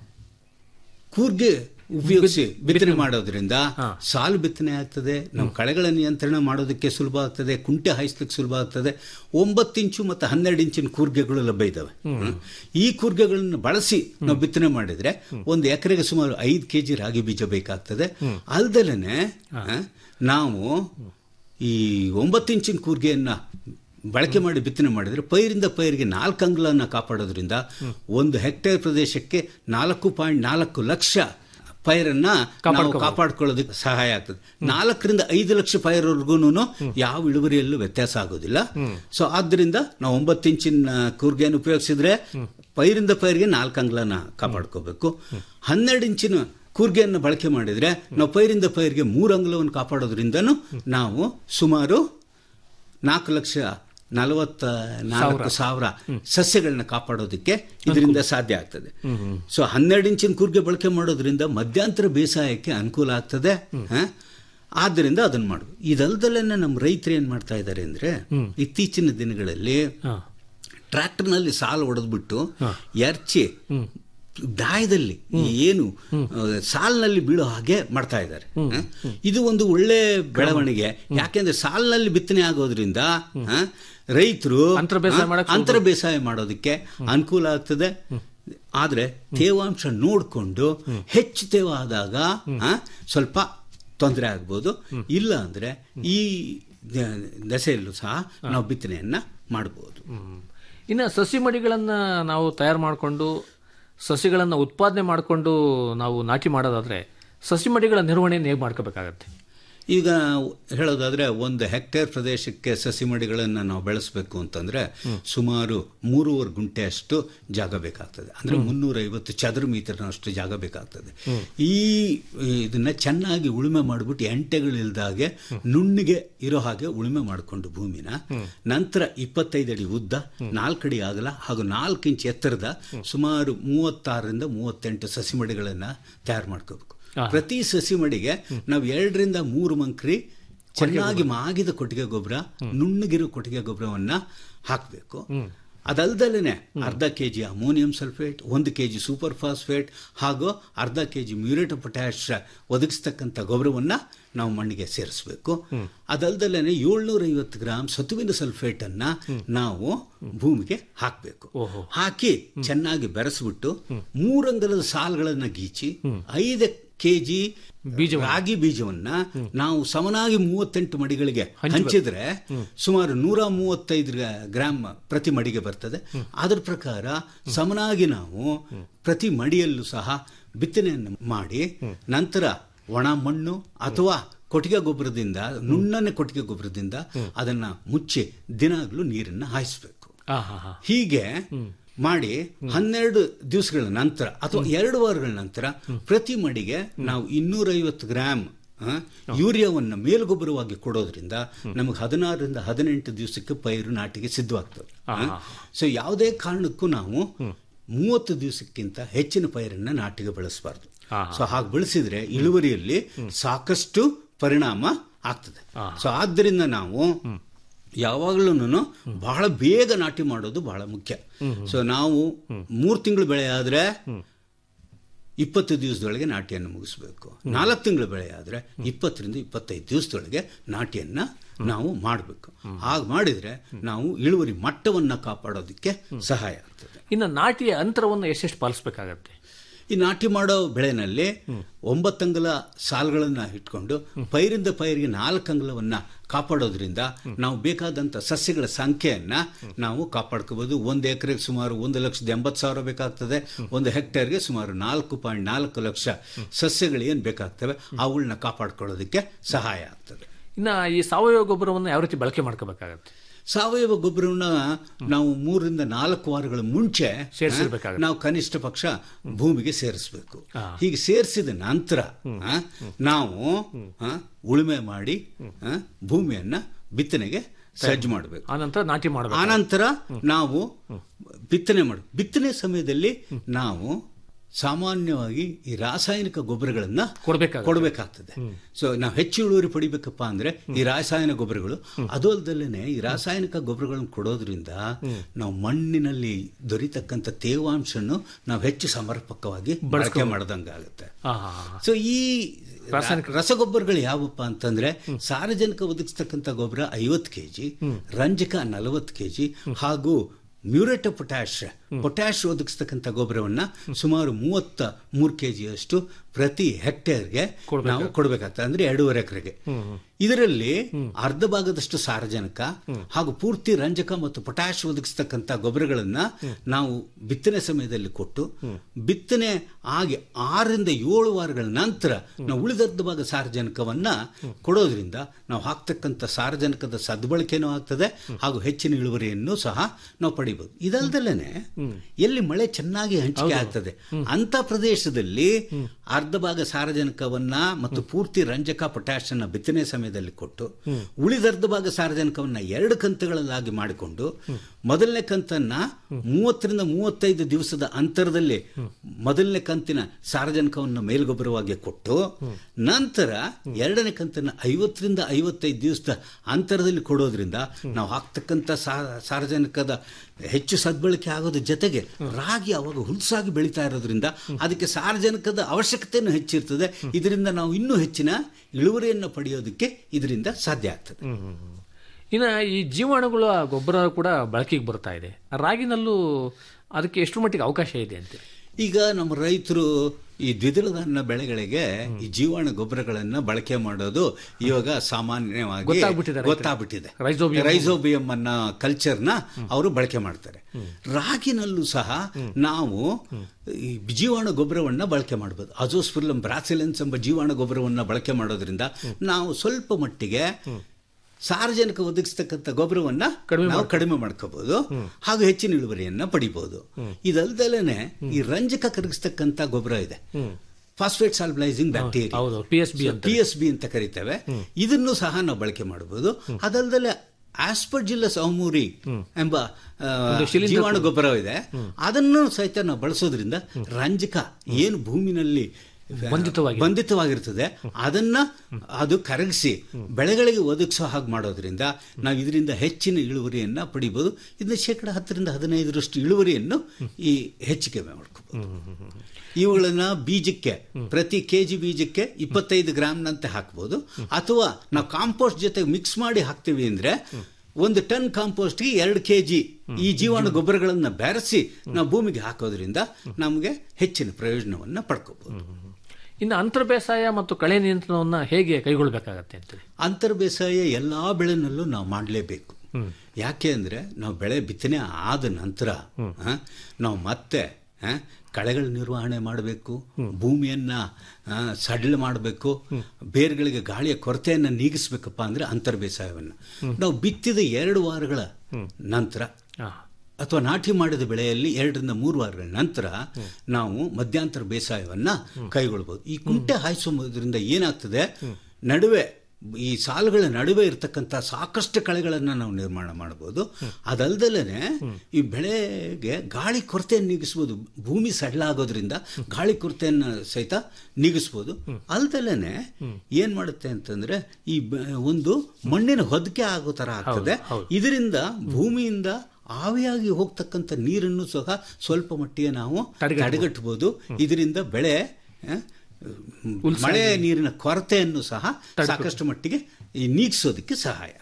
ಕೂರ್ಗೆ ಉಪಯೋಗಿಸಿ ಬಿತ್ತನೆ ಮಾಡೋದ್ರಿಂದ ಸಾಲು ಬಿತ್ತನೆ ಆಗ್ತದೆ ನಮ್ಮ ಕಳೆಗಳ ನಿಯಂತ್ರಣ ಮಾಡೋದಕ್ಕೆ ಸುಲಭ ಆಗ್ತದೆ ಕುಂಟೆ ಹಾಯಿಸ್ಲಿಕ್ಕೆ ಸುಲಭ ಆಗ್ತದೆ ಒಂಬತ್ತು ಇಂಚು ಮತ್ತು ಹನ್ನೆರಡು ಇಂಚಿನ ಕೂರ್ಗೆಗಳು ಲಭ್ಯ ಇದಾವೆ ಹ್ಮ್. ಈ ಕೂರ್ಗೆಗಳನ್ನು ಬಳಸಿ ನಾವು ಬಿತ್ತನೆ ಮಾಡಿದ್ರೆ ಒಂದು ಎಕರೆಗೆ ಸುಮಾರು ಐದು ಕೆಜಿ ರಾಗಿ ಬೀಜ ಬೇಕಾಗ್ತದೆ ಅಲ್ದಲೇನೆ ನಾವು ಈ ಒಂಬತ್ತು ಇಂಚಿನ ಕೂರ್ಗೆಯನ್ನ ಬಳಕೆ ಮಾಡಿ ಬಿತ್ತನೆ ಮಾಡಿದ್ರೆ ಪೈರಿಂದ ಪೈರಿಗೆ ನಾಲ್ಕು ಅಂಗುಲನ್ನ ಕಾಪಾಡೋದ್ರಿಂದ ಒಂದು ಹೆಕ್ಟೇರ್ ಪ್ರದೇಶಕ್ಕೆ ನಾಲ್ಕು ಪಾಯಿಂಟ್ ನಾಲ್ಕು ಲಕ್ಷ ಪೈರನ್ನ ನಾವು ಕಾಪಾಡ್ಕೊಳ್ಳೋದಕ್ಕೆ ಸಹಾಯ ಆಗ್ತದೆ ನಾಲ್ಕರಿಂದ ಐದು ಲಕ್ಷ ಪೈರ್ವರೆಗೂ ಯಾವ ಇಳುವರಿಯಲ್ಲೂ ವ್ಯತ್ಯಾಸ ಆಗೋದಿಲ್ಲ ಸೊ ಆದ್ದರಿಂದ ನಾವು ಒಂಬತ್ತು ಇಂಚಿನ ಕೂರ್ಗೆಯನ್ನು ಉಪಯೋಗಿಸಿದ್ರೆ ಪೈರಿಂದ ಪೈರಿಗೆ ನಾಲ್ಕು ಅಂಗ್ಲನ ಕಾಪಾಡ್ಕೋಬೇಕು ಹನ್ನೆರಡು ಇಂಚಿನ ಕೂರ್ಗೆಯನ್ನು ಬಳಕೆ ಮಾಡಿದ್ರೆ ನಾವು ಪೈರಿಂದ ಪೈರಿಗೆ ಮೂರು ಅಂಗುಲವನ್ನು ಕಾಪಾಡೋದ್ರಿಂದನೂ ನಾವು ಸುಮಾರು ನಾಲ್ಕು ಲಕ್ಷ ನಲವತ್ತ ನಾಲ್ಕು ಸಾವಿರ ಸಸ್ಯಗಳನ್ನ ಕಾಪಾಡೋದಕ್ಕೆ ಇದರಿಂದ ಸಾಧ್ಯ ಆಗ್ತದೆ ಸೊ ಹನ್ನೆರಡು ಇಂಚಿನ ಕೂರ್ಗೆ ಬಳಕೆ ಮಾಡೋದ್ರಿಂದ ಮಧ್ಯಂತರ ಬೇಸಾಯಕ್ಕೆ ಅನುಕೂಲ ಆಗ್ತದೆ ಹ? ಆದ್ದರಿಂದ ಅದನ್ನ ಮಾಡುದು ಇದಲ್ದಲ್ಲೇ ನಮ್ಮ ರೈತರು ಏನ್ ಮಾಡ್ತಾ ಇದ್ದಾರೆ ಅಂದ್ರೆ ಇತ್ತೀಚಿನ ದಿನಗಳಲ್ಲಿ ಟ್ರ್ಯಾಕ್ಟರ್ನಲ್ಲಿ ಸಾಲು ಹೊಡೆದ್ಬಿಟ್ಟು ಎರ್ಚಿ ದಾಯದಲ್ಲಿ ಏನು ಆ, ಸಾಲಿನಲ್ಲಿ ಬೀಳೋ ಹಾಗೆ ಮಾಡ್ತಾ ಇದ್ದಾರೆ ಹ? ಇದು ಒಂದು ಒಳ್ಳೆ ಬೆಳವಣಿಗೆ ಯಾಕೆಂದ್ರೆ ಸಾಲಿನಲ್ಲಿ ಬಿತ್ತನೆ ಆಗೋದ್ರಿಂದ ಹ, ರೈತರು ಅಂತರ ಬೇಸಾಯ ಹ, ಮಾಡಕ್ ಅಂತರ ಬೇಸಾಯ ಮಾಡೋದಕ್ಕೆ ಅನುಕೂಲ ಆಗ್ತದೆ ಆದ್ರೆ ತೇವಾಂಶ ನೋಡಿಕೊಂಡು ಹೆಚ್ಚು ತೇವ ಆದಾಗ ಹ, ಸ್ವಲ್ಪ ತೊಂದರೆ ಆಗ್ಬೋದು ಇಲ್ಲ ಅಂದ್ರೆ ಈ ದ- ದಶೆಯಲ್ಲೂ ಸಹ ನಾವು ಬಿತ್ತನೆಯನ್ನ ಮಾಡಬಹುದು ಹ್ಮ್. ಇನ್ನು ಸಸಿ ಮಡಿಗಳನ್ನ ನಾವು ತಯಾರು ಮಾಡಿಕೊಂಡು ಸಸಿಗಳನ್ನ ಉತ್ಪಾದನೆ ಮಾಡಿಕೊಂಡು ನಾವು ನಾಟಿ ಮಾಡೋದಾದ್ರೆ ಸಸಿ ಮಡಿಗಳ ನಿರ್ವಹಣೆಯನ್ನು ಹೇಗೆ ಮಾಡ್ಕೋಬೇಕಾಗತ್ತೆ ಈಗ ಹೇಳೋದಾದ್ರೆ ಒಂದು ಹೆಕ್ಟೇರ್ ಪ್ರದೇಶಕ್ಕೆ ಸಸಿ ಮಡಿಗಳನ್ನು ನಾವು ಬೆಳೆಸಬೇಕು ಅಂತಂದ್ರೆ ಸುಮಾರು ಮೂರುವರೆ ಗುಂಟೆ ಅಷ್ಟು ಜಾಗ ಬೇಕಾಗ್ತದೆ ಅಂದ್ರೆ ಮುನ್ನೂರ ಐವತ್ತು ಚದರ ಮೀಟರ್ನಷ್ಟು ಜಾಗ ಬೇಕಾಗ್ತದೆ ಈ ಇದನ್ನ ಚೆನ್ನಾಗಿ ಉಳುಮೆ ಮಾಡಿಬಿಟ್ಟು ಎಂಟೆಗಳಿಲ್ದಾಗೆ ನುಣ್ಣಿಗೆ ಇರೋ ಹಾಗೆ ಉಳುಮೆ ಮಾಡಿಕೊಂಡು ಭೂಮಿನ ನಂತರ ಇಪ್ಪತ್ತೈದು ಅಡಿ ಉದ್ದ ನಾಲ್ಕು ಅಡಿ ಆಗಲ ಹಾಗೂ ನಾಲ್ಕು ಇಂಚ್ ಎತ್ತರದ ಸುಮಾರು ಮೂವತ್ತಾರರಿಂದ ಮೂವತ್ತೆಂಟು ಸಸಿ ಮಡಿಗಳನ್ನ ತಯಾರು ಮಾಡ್ಕೋಬೇಕು ಪ್ರತಿ ಸಸಿ ಮಡಿಗೆ ನಾವು ಎರಡರಿಂದ ಮೂರು ಮಂಕ್ರಿ ಚೆನ್ನಾಗಿ ಮಾಗಿದ ಕೊಟ್ಟಿಗೆ ಗೊಬ್ಬರ ನುಣ್ಣಗಿರೋ ಕೊಟ್ಟಿಗೆ ಗೊಬ್ಬರವನ್ನ ಹಾಕಬೇಕು ಅದಲ್ದಲೇ ಅರ್ಧ ಕೆ ಜಿ ಅಮೋನಿಯಂ ಸಲ್ಫೇಟ್ ಒಂದು ಕೆ ಜಿ ಸೂಪರ್ ಫಾಸ್ಫೇಟ್ ಹಾಗೂ ಅರ್ಧ ಕೆ ಜಿ ಮ್ಯೂರೇಟ್ ಪೊಟ್ಯಾಶ್ ಒದಗಿಸ್ತಕ್ಕಂಥ ಗೊಬ್ಬರವನ್ನ ನಾವು ಮಣ್ಣಿಗೆ ಸೇರಿಸಬೇಕು ಅದಲ್ದಲೇ ಏಳ್ನೂರ ಐವತ್ತು ಗ್ರಾಮ್ ಸತುವಿನ ಸಲ್ಫೇಟ್ ಅನ್ನ ನಾವು ಭೂಮಿಗೆ ಹಾಕಬೇಕು ಹಾಕಿ ಚೆನ್ನಾಗಿ ಬೆರೆಸ್ಬಿಟ್ಟು ಮೂರಂಗಲದ ಸಾಲುಗಳನ್ನ ಗೀಚಿ ಐದು ಕೆಜಿ ಬೀಜ ರಾಗಿ ಬೀಜವನ್ನ ನಾವು ಸಮನಾಗಿ ಮೂವತ್ತೆಂಟು ಮಡಿಗಳಿಗೆ ಹಂಚಿದ್ರೆ ಸುಮಾರು ನೂರ ಮೂವತ್ತೈದು ಗ್ರಾಮ್ ಪ್ರತಿ ಮಡಿಗೆ ಬರ್ತದೆ ಅದರ ಪ್ರಕಾರ ಸಮನಾಗಿ ನಾವು ಪ್ರತಿ ಮಡಿಯಲ್ಲೂ ಸಹ ಬಿತ್ತನೆಯನ್ನು ಮಾಡಿ ನಂತರ ಒಣ ಮಣ್ಣು ಅಥವಾ ಕೊಟ್ಟಿಗೆ ಗೊಬ್ಬರದಿಂದ ನುಣ್ಣನೆ ಕೊಟ್ಟಿಗೆ ಗೊಬ್ಬರದಿಂದ ಅದನ್ನ ಮುಚ್ಚಿ ದಿನಾಗ್ಲೂ ನೀರನ್ನ ಹಾಯಿಸ್ಬೇಕು ಹೀಗೆ ಮಾಡಿ ಹನ್ನೆರಡು ದಿವಸಗಳ ನಂತರ ಅಥವಾ ಎರಡು ವಾರಗಳ ನಂತರ ಪ್ರತಿ ಮಡಿಗೆ ನಾವು ಇನ್ನೂರೈವತ್ತು ಗ್ರಾಮ್ ಆ, ಯೂರಿಯಾವನ್ನು ಮೇಲ್ಗೊಬ್ಬರವಾಗಿ ಕೊಡೋದ್ರಿಂದ ನಮಗೆ ಹದಿನಾರರಿಂದ ಹದಿನೆಂಟು ದಿವಸಕ್ಕೆ ಪೈರು ನಾಟಿಗೆ ಸಿದ್ಧವಾಗ್ತದೆ ಸೊ ಯಾವುದೇ ಕಾರಣಕ್ಕೂ ನಾವು ಮೂವತ್ತು ದಿವಸಕ್ಕಿಂತ ಹೆಚ್ಚಿನ ಪೈರನ್ನ ನಾಟಿಗೆ ಬೆಳೆಸಬಾರ್ದು ಸೊ ಹಾಗೆ ಬೆಳೆಸಿದ್ರೆ ಇಳುವರಿಯಲ್ಲಿ ಸಾಕಷ್ಟು ಪರಿಣಾಮ ಆಗ್ತದೆ ಸೊ ಆದ್ದರಿಂದ ನಾವು ಯಾವಾಗಲೂ ಬಹಳ ಬೇಗ ನಾಟಿ ಮಾಡೋದು ಬಹಳ ಮುಖ್ಯ ಸೊ ನಾವು ಮೂರು ತಿಂಗಳು ಬೆಳೆ ಆದ್ರೆ ಇಪ್ಪತ್ತು ದಿವಸದೊಳಗೆ ನಾಟಿಯನ್ನು ಮುಗಿಸ್ಬೇಕು ನಾಲ್ಕು ತಿಂಗಳು ಬೆಳೆ ಆದ್ರೆ ಇಪ್ಪತ್ತರಿಂದ ಇಪ್ಪತ್ತೈದು ದಿವಸದೊಳಗೆ ನಾಟಿಯನ್ನ ನಾವು ಮಾಡಬೇಕು ಹಾಗೆ ಮಾಡಿದ್ರೆ ನಾವು ಇಳುವರಿ ಮಟ್ಟವನ್ನ ಕಾಪಾಡೋದಕ್ಕೆ ಸಹಾಯ ಆಗ್ತದೆ ಇನ್ನು ನಾಟಿಯ ಅಂತರವನ್ನು ಎಷ್ಟೆಷ್ಟು ಪಾಲಿಸಬೇಕಾಗತ್ತೆ ಈ ನಾಟಿ ಮಾಡೋ ಬೆಳೆನಲ್ಲಿ ಒಂಬತ್ತಂಗಲ ಸಾಲುಗಳನ್ನ ಇಟ್ಕೊಂಡು ಪೈರಿಂದ ಪೈರಿಗೆ ನಾಲ್ಕು ಅಂಗಲವನ್ನ ಕಾಪಾಡೋದ್ರಿಂದ ನಾವು ಬೇಕಾದಂತ ಸಸ್ಯಗಳ ಸಂಖ್ಯೆಯನ್ನ ನಾವು ಕಾಪಾಡ್ಕೋಬಹುದು ಒಂದು ಎಕರೆಗೆ ಸುಮಾರು ಒಂದು ಲಕ್ಷದ ಎಂಬತ್ತು ಸಾವಿರ ಬೇಕಾಗ್ತದೆ ಒಂದು ಹೆಕ್ಟೇರ್ಗೆ ಸುಮಾರು ನಾಲ್ಕು ಪಾಯಿಂಟ್ ನಾಲ್ಕು ಲಕ್ಷ ಸಸ್ಯಗಳು ಏನು ಬೇಕಾಗ್ತವೆ ಅವುಗಳನ್ನ ಕಾಪಾಡ್ಕೊಳ್ಳೋದಕ್ಕೆ ಸಹಾಯ ಆಗ್ತದೆ ಇನ್ನು ಈ ಸಾವಯವ ಗೊಬ್ಬರವನ್ನು ಯಾವ ರೀತಿ ಬಳಕೆ ಮಾಡ್ಕೋಬೇಕಾಗತ್ತೆ ಸಾವಯವ ಗೊಬ್ಬರವನ್ನ ನಾವು ಮೂರರಿಂದ ನಾಲ್ಕು ವಾರಗಳ ಮುಂಚೆ ಸೇರ್ಸಿರ್ಬೇಕಾಗತ್ತೆ. ನಾವು ಕನಿಷ್ಠ ಪಕ್ಷ ಭೂಮಿಗೆ ಸೇರಿಸಬೇಕು ಹೀಗೆ ಸೇರಿಸಿದ ನಂತರ ಆ, ನಾವು ಆ, ಉಳುಮೆ ಮಾಡಿ ಆ, ಭೂಮಿಯನ್ನ ಬಿತ್ತನೆಗೆ ಸಜ್ಜು ಮಾಡಬೇಕು ಆನಂತರ ನಾಟಿ ಮಾಡಬೇಕು ಆನಂತರ ನಾವು ಬಿತ್ತನೆ ಮಾಡ ಬಿತ್ತನೆ ಸಮಯದಲ್ಲಿ ನಾವು ಸಾಮಾನ್ಯವಾಗಿ ಈ ರಾಸಾಯನಿಕ ಗೊಬ್ಬರಗಳನ್ನ ಕೊಡ್ಬೇಕಾಗತ್ತೆ. ಕೊಡಬೇಕಾಗ್ತದೆ ಸೊ ನಾವು ಹೆಚ್ಚು ಇಳುವರಿ ಪಡಿಬೇಕಪ್ಪ ಅಂದ್ರೆ ಈ ರಾಸಾಯನಿಕ ಗೊಬ್ಬರಗಳು ಅದು ಅಲ್ದಲ್ಲೇ ಈ ರಾಸಾಯನಿಕ ಗೊಬ್ಬರಗಳನ್ನು ಕೊಡೋದ್ರಿಂದ ನಾವು ಮಣ್ಣಿನಲ್ಲಿ ದೊರೀತಕ್ಕಂಥ ತೇವಾಂಶನ್ನು ನಾವು ಹೆಚ್ಚು ಸಮರ್ಪಕವಾಗಿ ಬಳಕೆ ಮಾಡ್ದಂಗಾಗುತ್ತೆ ಹಾ ಹಾ ಹಾ. ಸೊ ಈ ರಸಗೊಬ್ಬರಗಳು ಯಾವಪ್ಪ ಅಂತಂದ್ರೆ ಸಾರಜನಕ ಒದಗಿಸ್ತಕ್ಕಂಥ ಗೊಬ್ಬರ ಐವತ್ತು ಕೆಜಿ ರಂಜಕ ನಲವತ್ತು ಕೆಜಿ ಹಾಗೂ ಮ್ಯೂರೇಟ್ ಪೊಟ್ಯಾಶ್ ಪೊಟ್ಯಾಶ್ ಒದಗಿಸ್ತಕ್ಕಂಥ ಗೊಬ್ಬರವನ್ನ ಸುಮಾರು ಮೂವತ್ತ ಮೂರು ಕೆಜಿಯಷ್ಟು ಪ್ರತಿ ಹೆಕ್ಟೇರ್ಗೆ ನಾವು ಕೊಡಬೇಕಾಗ್ತದೆ ಅಂದ್ರೆ ಎರಡೂವರೆ ಎಕರೆಗೆ ಇದರಲ್ಲಿ ಅರ್ಧ ಭಾಗದಷ್ಟು ಸಾರಜನಕ ಹಾಗೂ ಪೂರ್ತಿ ರಂಜಕ ಮತ್ತು ಪೊಟ್ಯಾಶ್ ಒದಗಿಸ್ತಕ್ಕಂಥ ಗೊಬ್ಬರಗಳನ್ನ ನಾವು ಬಿತ್ತನೆ ಸಮಯದಲ್ಲಿ ಕೊಟ್ಟು ಬಿತ್ತನೆ ಆಗಿ ಆರರಿಂದ ಏಳು ವಾರಗಳ ನಂತರ ನಾವು ಉಳಿದರ್ಧ ಭಾಗ ಸಾರಜನಕವನ್ನ ಕೊಡೋದ್ರಿಂದ ನಾವು ಹಾಕ್ತಕ್ಕಂಥ ಸಾರಜನಕದ ಸದ್ಬಳಕೆನೂ ಆಗ್ತದೆ ಹಾಗೂ ಹೆಚ್ಚಿನ ಇಳುವರಿಯನ್ನು ಸಹ ನಾವು ಪಡಿಬಹುದು ಇದಲ್ದಲೇನೆ ಎಲ್ಲಿ ಮಳೆ ಚೆನ್ನಾಗಿ ಹಂಚಿಕೆ ಆಗ್ತದೆ ಅಂತ ಪ್ರದೇಶದಲ್ಲಿ ಅರ್ಧ ಭಾಗ ಸಾರಜನಕವನ್ನ ಮತ್ತು ಪೂರ್ತಿ ರಂಜಕ ಪೊಟ್ಯಾಶ್ ಅನ್ನ ಬಿತ್ತನೆ ಸಮಯದಲ್ಲಿ ಕೊಟ್ಟು ಉಳಿದರ್ಧ ಭಾಗ ಸಾರಜನಕವನ್ನ ಎರಡು ಕಂತುಗಳನ್ನಾಗಿ ಮಾಡಿಕೊಂಡು ಮೊದಲನೇ ಕಂತನ್ನ ಮೂವತ್ತರಿಂದ ಮೂವತ್ತೈದು ದಿವಸದ ಅಂತರದಲ್ಲಿ ಮೊದಲನೇ ಕಂತಿನ ಸಾರಜನಕವನ್ನು ಮೇಲ್ಗೊಬ್ಬರವಾಗಿ ಕೊಟ್ಟು ನಂತರ ಎರಡನೇ ಕಂತನ್ನ ಐವತ್ತರಿಂದ ಐವತ್ತೈದು ದಿವಸದ ಅಂತರದಲ್ಲಿ ಕೊಡೋದ್ರಿಂದ ನಾವು ಹಾಕ್ತಕ್ಕಂಥ ಸಾ- ಸಾರಜನಕದ ಹೆಚ್ಚು ಸದ್ಬಳಕೆ ಆಗೋದ್ರ ಜೊತೆಗೆ ರಾಗಿ ಅವಾಗ ಹುಲ್ಸಾಗಿ ಬೆಳೀತಾ ಇರೋದ್ರಿಂದ ಅದಕ್ಕೆ ಸಾರಜನಕದ ಅವಶ್ಯಕತೆಯನ್ನು ಹೆಚ್ಚಿರ್ತದೆ ಇದರಿಂದ ನಾವು ಇನ್ನೂ ಹೆಚ್ಚಿನ ಇಳುವರಿಯನ್ನು ಪಡೆಯೋದಕ್ಕೆ ಇದರಿಂದ ಸಾಧ್ಯ ಆಗ್ತದೆ ಇನ್ನು ಈ ಜೀವಾಣುಗಳ ಗೊಬ್ಬರ ಕೂಡ ಬಳಕೆಗೆ ಬರ್ತಾ ಇದೆ ರಾಗಿನಲ್ಲೂ ಅದಕ್ಕೆ ಎಷ್ಟು ಮಟ್ಟಿಗೆ ಅವಕಾಶ ಇದೆ ಅಂತ ಈಗ ನಮ್ಮ ರೈತರು ಈ ದ್ವಿದಳ ಧಾನ್ಯ ಬೆಳೆಗಳಿಗೆ ಈ ಜೀವಾಣು ಗೊಬ್ಬರಗಳನ್ನ ಬಳಕೆ ಮಾಡೋದು ಇವಾಗ ಸಾಮಾನ್ಯವಾಗಿ ಗೊತ್ತಾಗ್ಬಿಟ್ಟಿದೆ ರೈತರಿಗೆ. ಗೊತ್ತಾಗ್ಬಿಟ್ಟಿದೆ ರೈಸೋಬಿಯಂ. ರೈಸೋಬಿಯಂ ಅನ್ನ ಕಲ್ಚರ್ನ ಅವರು ಬಳಕೆ ಮಾಡ್ತಾರೆ ರಾಗಿನಲ್ಲೂ ಸಹ ನಾವು ಈ ಜೀವಾಣು ಗೊಬ್ಬರವನ್ನ ಬಳಕೆ ಮಾಡಬಹುದು ಅಜೋಸ್ಫುಲ್ಲಂ ಬ್ರಾಸಿಲೆನ್ಸ್ ಎಂಬ ಜೀವಾಣು ಗೊಬ್ಬರವನ್ನ ಬಳಕೆ ಮಾಡೋದ್ರಿಂದ ನಾವು ಸ್ವಲ್ಪ ಮಟ್ಟಿಗೆ ಸಾರ್ವಜನಿಕ ಒದಗಿಸ್ತಕ್ಕಂಥ ಗೊಬ್ಬರವನ್ನ ನಾವು ಕಡಿಮೆ ಮಾಡ್ಕೋಬಹುದು ಹಾಗೂ ಹೆಚ್ಚಿನ ಇಳುವರಿಯನ್ನ ಪಡಿಬಹುದು ಇದಲ್ದಲೇನೆ ಈ ರಂಜಕ ಕರಗಿಸ್ತಕ್ಕಂಥ ಗೊಬ್ಬರ ಇದೆ ಫಾಸ್ಫೇಟ್ ಸಾಲ್ಬಲೈಸಿಂಗ್ ಬ್ಯಾಕ್ಟೀರಿಯಾ ಹೌದು ಪಿ ಎಸ್ ಬಿ ಅಂತ ಪಿ ಎಸ್ ಬಿ ಅಂತ ಕರಿತೇವೆ ಇದನ್ನು ಸಹ ನಾವು ಬಳಕೆ ಮಾಡಬಹುದು ಅದಲ್ದಲೆ ಆಸ್ಪರ್ಜಿಲ್ಲಸ್ ಅವಮೂರಿ ಎಂಬ ಆ, ಜೀವಾಣು ಗೊಬ್ಬರ ಇದೆ ಅದನ್ನು ಸಹಿತ ನಾವು ಬಳಸೋದ್ರಿಂದ ರಂಜಕ ಏನು ಭೂಮಿನಲ್ಲಿ ಬಂಧಿತವಾಗಿ- ಬಂಧಿತವಾಗಿರ್ತದೆ ಅದನ್ನ ಅದು ಕರಗಿಸಿ ಬೆಳೆಗಳಿಗೆ ಒದಗಿಸೋ ಹಾಗೆ ಮಾಡೋದ್ರಿಂದ ನಾವು ಇದರಿಂದ ಹೆಚ್ಚಿನ ಇಳುವರಿಯನ್ನ ಪಡಿಬಹುದು ಇದನ್ನ ಶೇಕಡ ಹತ್ತರಿಂದ ಹದಿನೈದರಷ್ಟು ಇಳುವರಿಯನ್ನು ಈ ಹೆಚ್ಚಿಗೆ ಮಾಡ್ಕೋಬಹುದು ಇವುಗಳನ್ನ ಬೀಜಕ್ಕೆ ಪ್ರತಿ ಕೆಜಿ ಬೀಜಕ್ಕೆ ಇಪ್ಪತ್ತೈದು ಗ್ರಾಮ್ನಂತೆ ಹಾಕ್ಬೋದು ಅಥವಾ ನಾವು ಕಾಂಪೋಸ್ಟ್ ಜೊತೆ ಮಿಕ್ಸ್ ಮಾಡಿ ಹಾಕ್ತೀವಿ ಅಂದ್ರೆ ಒಂದು ಟನ್ ಕಾಂಪೋಸ್ಟ್ಗೆ ಎರಡು ಕೆಜಿ ಈ ಜೀವಾಣು ಗೊಬ್ಬರಗಳನ್ನ ಬೆರೆಸಿ ನಾವು ಭೂಮಿಗೆ ಹಾಕೋದ್ರಿಂದ ನಮಗೆ ಹೆಚ್ಚಿನ ಪ್ರಯೋಜನವನ್ನ ಪಡ್ಕೋಬಹುದು ಇನ್ನು ಅಂತರ ಬೇಸಾಯ ಮತ್ತು ಕಳೆ ನಿಯಂತ್ರಣವನ್ನ ಹೇಗೆ ಕೈಗೊಳ್ಳಬೇಕಾಗತ್ತೆ ಅಂತೀರಿ ಅಂತರ್ ಬೇಸಾಯ ಎಲ್ಲಾ ಬೆಳೆನಲ್ಲೂ ನಾವು ಮಾಡಲೇಬೇಕು ಯಾಕೆ ಅಂದ್ರೆ ನಾವು ಬೆಳೆ ಬಿತ್ತನೆ ಆದ ನಂತರ ಆ, ನಾವು ಮತ್ತೆ ಆ, ಕಳೆಗಳ ನಿರ್ವಹಣೆ ಮಾಡಬೇಕು ಭೂಮಿಯನ್ನ ಆ, ಸಡಿಲ ಮಾಡಬೇಕು ಬೇರುಗಳಿಗೆ ಗಾಳಿಯ ಕೊರತೆಯನ್ನ ನೀಗಿಸ್ಬೇಕಪ್ಪ ಅಂದ್ರೆ ಅಂತರ್ ಬೇಸಾಯವನ್ನ ನಾವು ಬಿತ್ತಿದ ಎರಡು ವಾರಗಳ ನಂತರ ಹಾ. ಅಥವಾ ನಾಟಿ ಮಾಡಿದ ಬೆಳೆಯಲ್ಲಿ ಎರಡರಿಂದ ಮೂರು ವಾರಗಳ ನಂತರ ನಾವು ಮಧ್ಯಂತರ ಬೇಸಾಯವನ್ನ ಕೈಗೊಳ್ಬಹುದು ಈ ಕುಂಟೆ ಹಾಯಿಸೋದ್ರಿಂದ ಏನಾಗ್ತದೆ ನಡುವೆ ಈ ಸಾಲುಗಳ ನಡುವೆ ಇರತಕ್ಕಂಥ ಸಾಕಷ್ಟು ಕಳೆಗಳನ್ನು ನಾವು ನಿರ್ಮಾಣ ಮಾಡಬಹುದು ಅದಲ್ದಲೇ ಈ ಬೆಳೆಗೆ ಗಾಳಿ ಕೊರತೆಯನ್ನು ನೀಗಿಸ್ಬೋದು ಭೂಮಿ ಸಡ್ಲ ಆಗೋದ್ರಿಂದ ಗಾಳಿ ಕೊರತೆಯನ್ನು ಸಹಿತ ನೀಗಿಸ್ಬೋದು ಅಲ್ದಲೇ ಏನ್ ಮಾಡುತ್ತೆ ಅಂತಂದ್ರೆ ಈ ಬ- ಒಂದು ಮಣ್ಣಿನ ಹೊದಿಕೆ ಆಗೋ ತರ ಆಗ್ತದೆ ಇದರಿಂದ ಭೂಮಿಯಿಂದ ಆವಿಯಾಗಿ ಹೋಗ್ತಕ್ಕಂಥ ನೀರನ್ನು ಸಹ ಸ್ವಲ್ಪ ಮಟ್ಟಿಗೆ ನಾವು ತಡೆಗಟ್ಟಬಹುದು ಇದರಿಂದ ಬೆಳೆ ಆ, ಮಳೆ ನೀರಿನ ಕೊರತೆಯನ್ನು ಸಹ ಸಾಕಷ್ಟು ಮಟ್ಟಿಗೆ ಈ ನೀಗಿಸೋದಕ್ಕೆ ಸಹಾಯ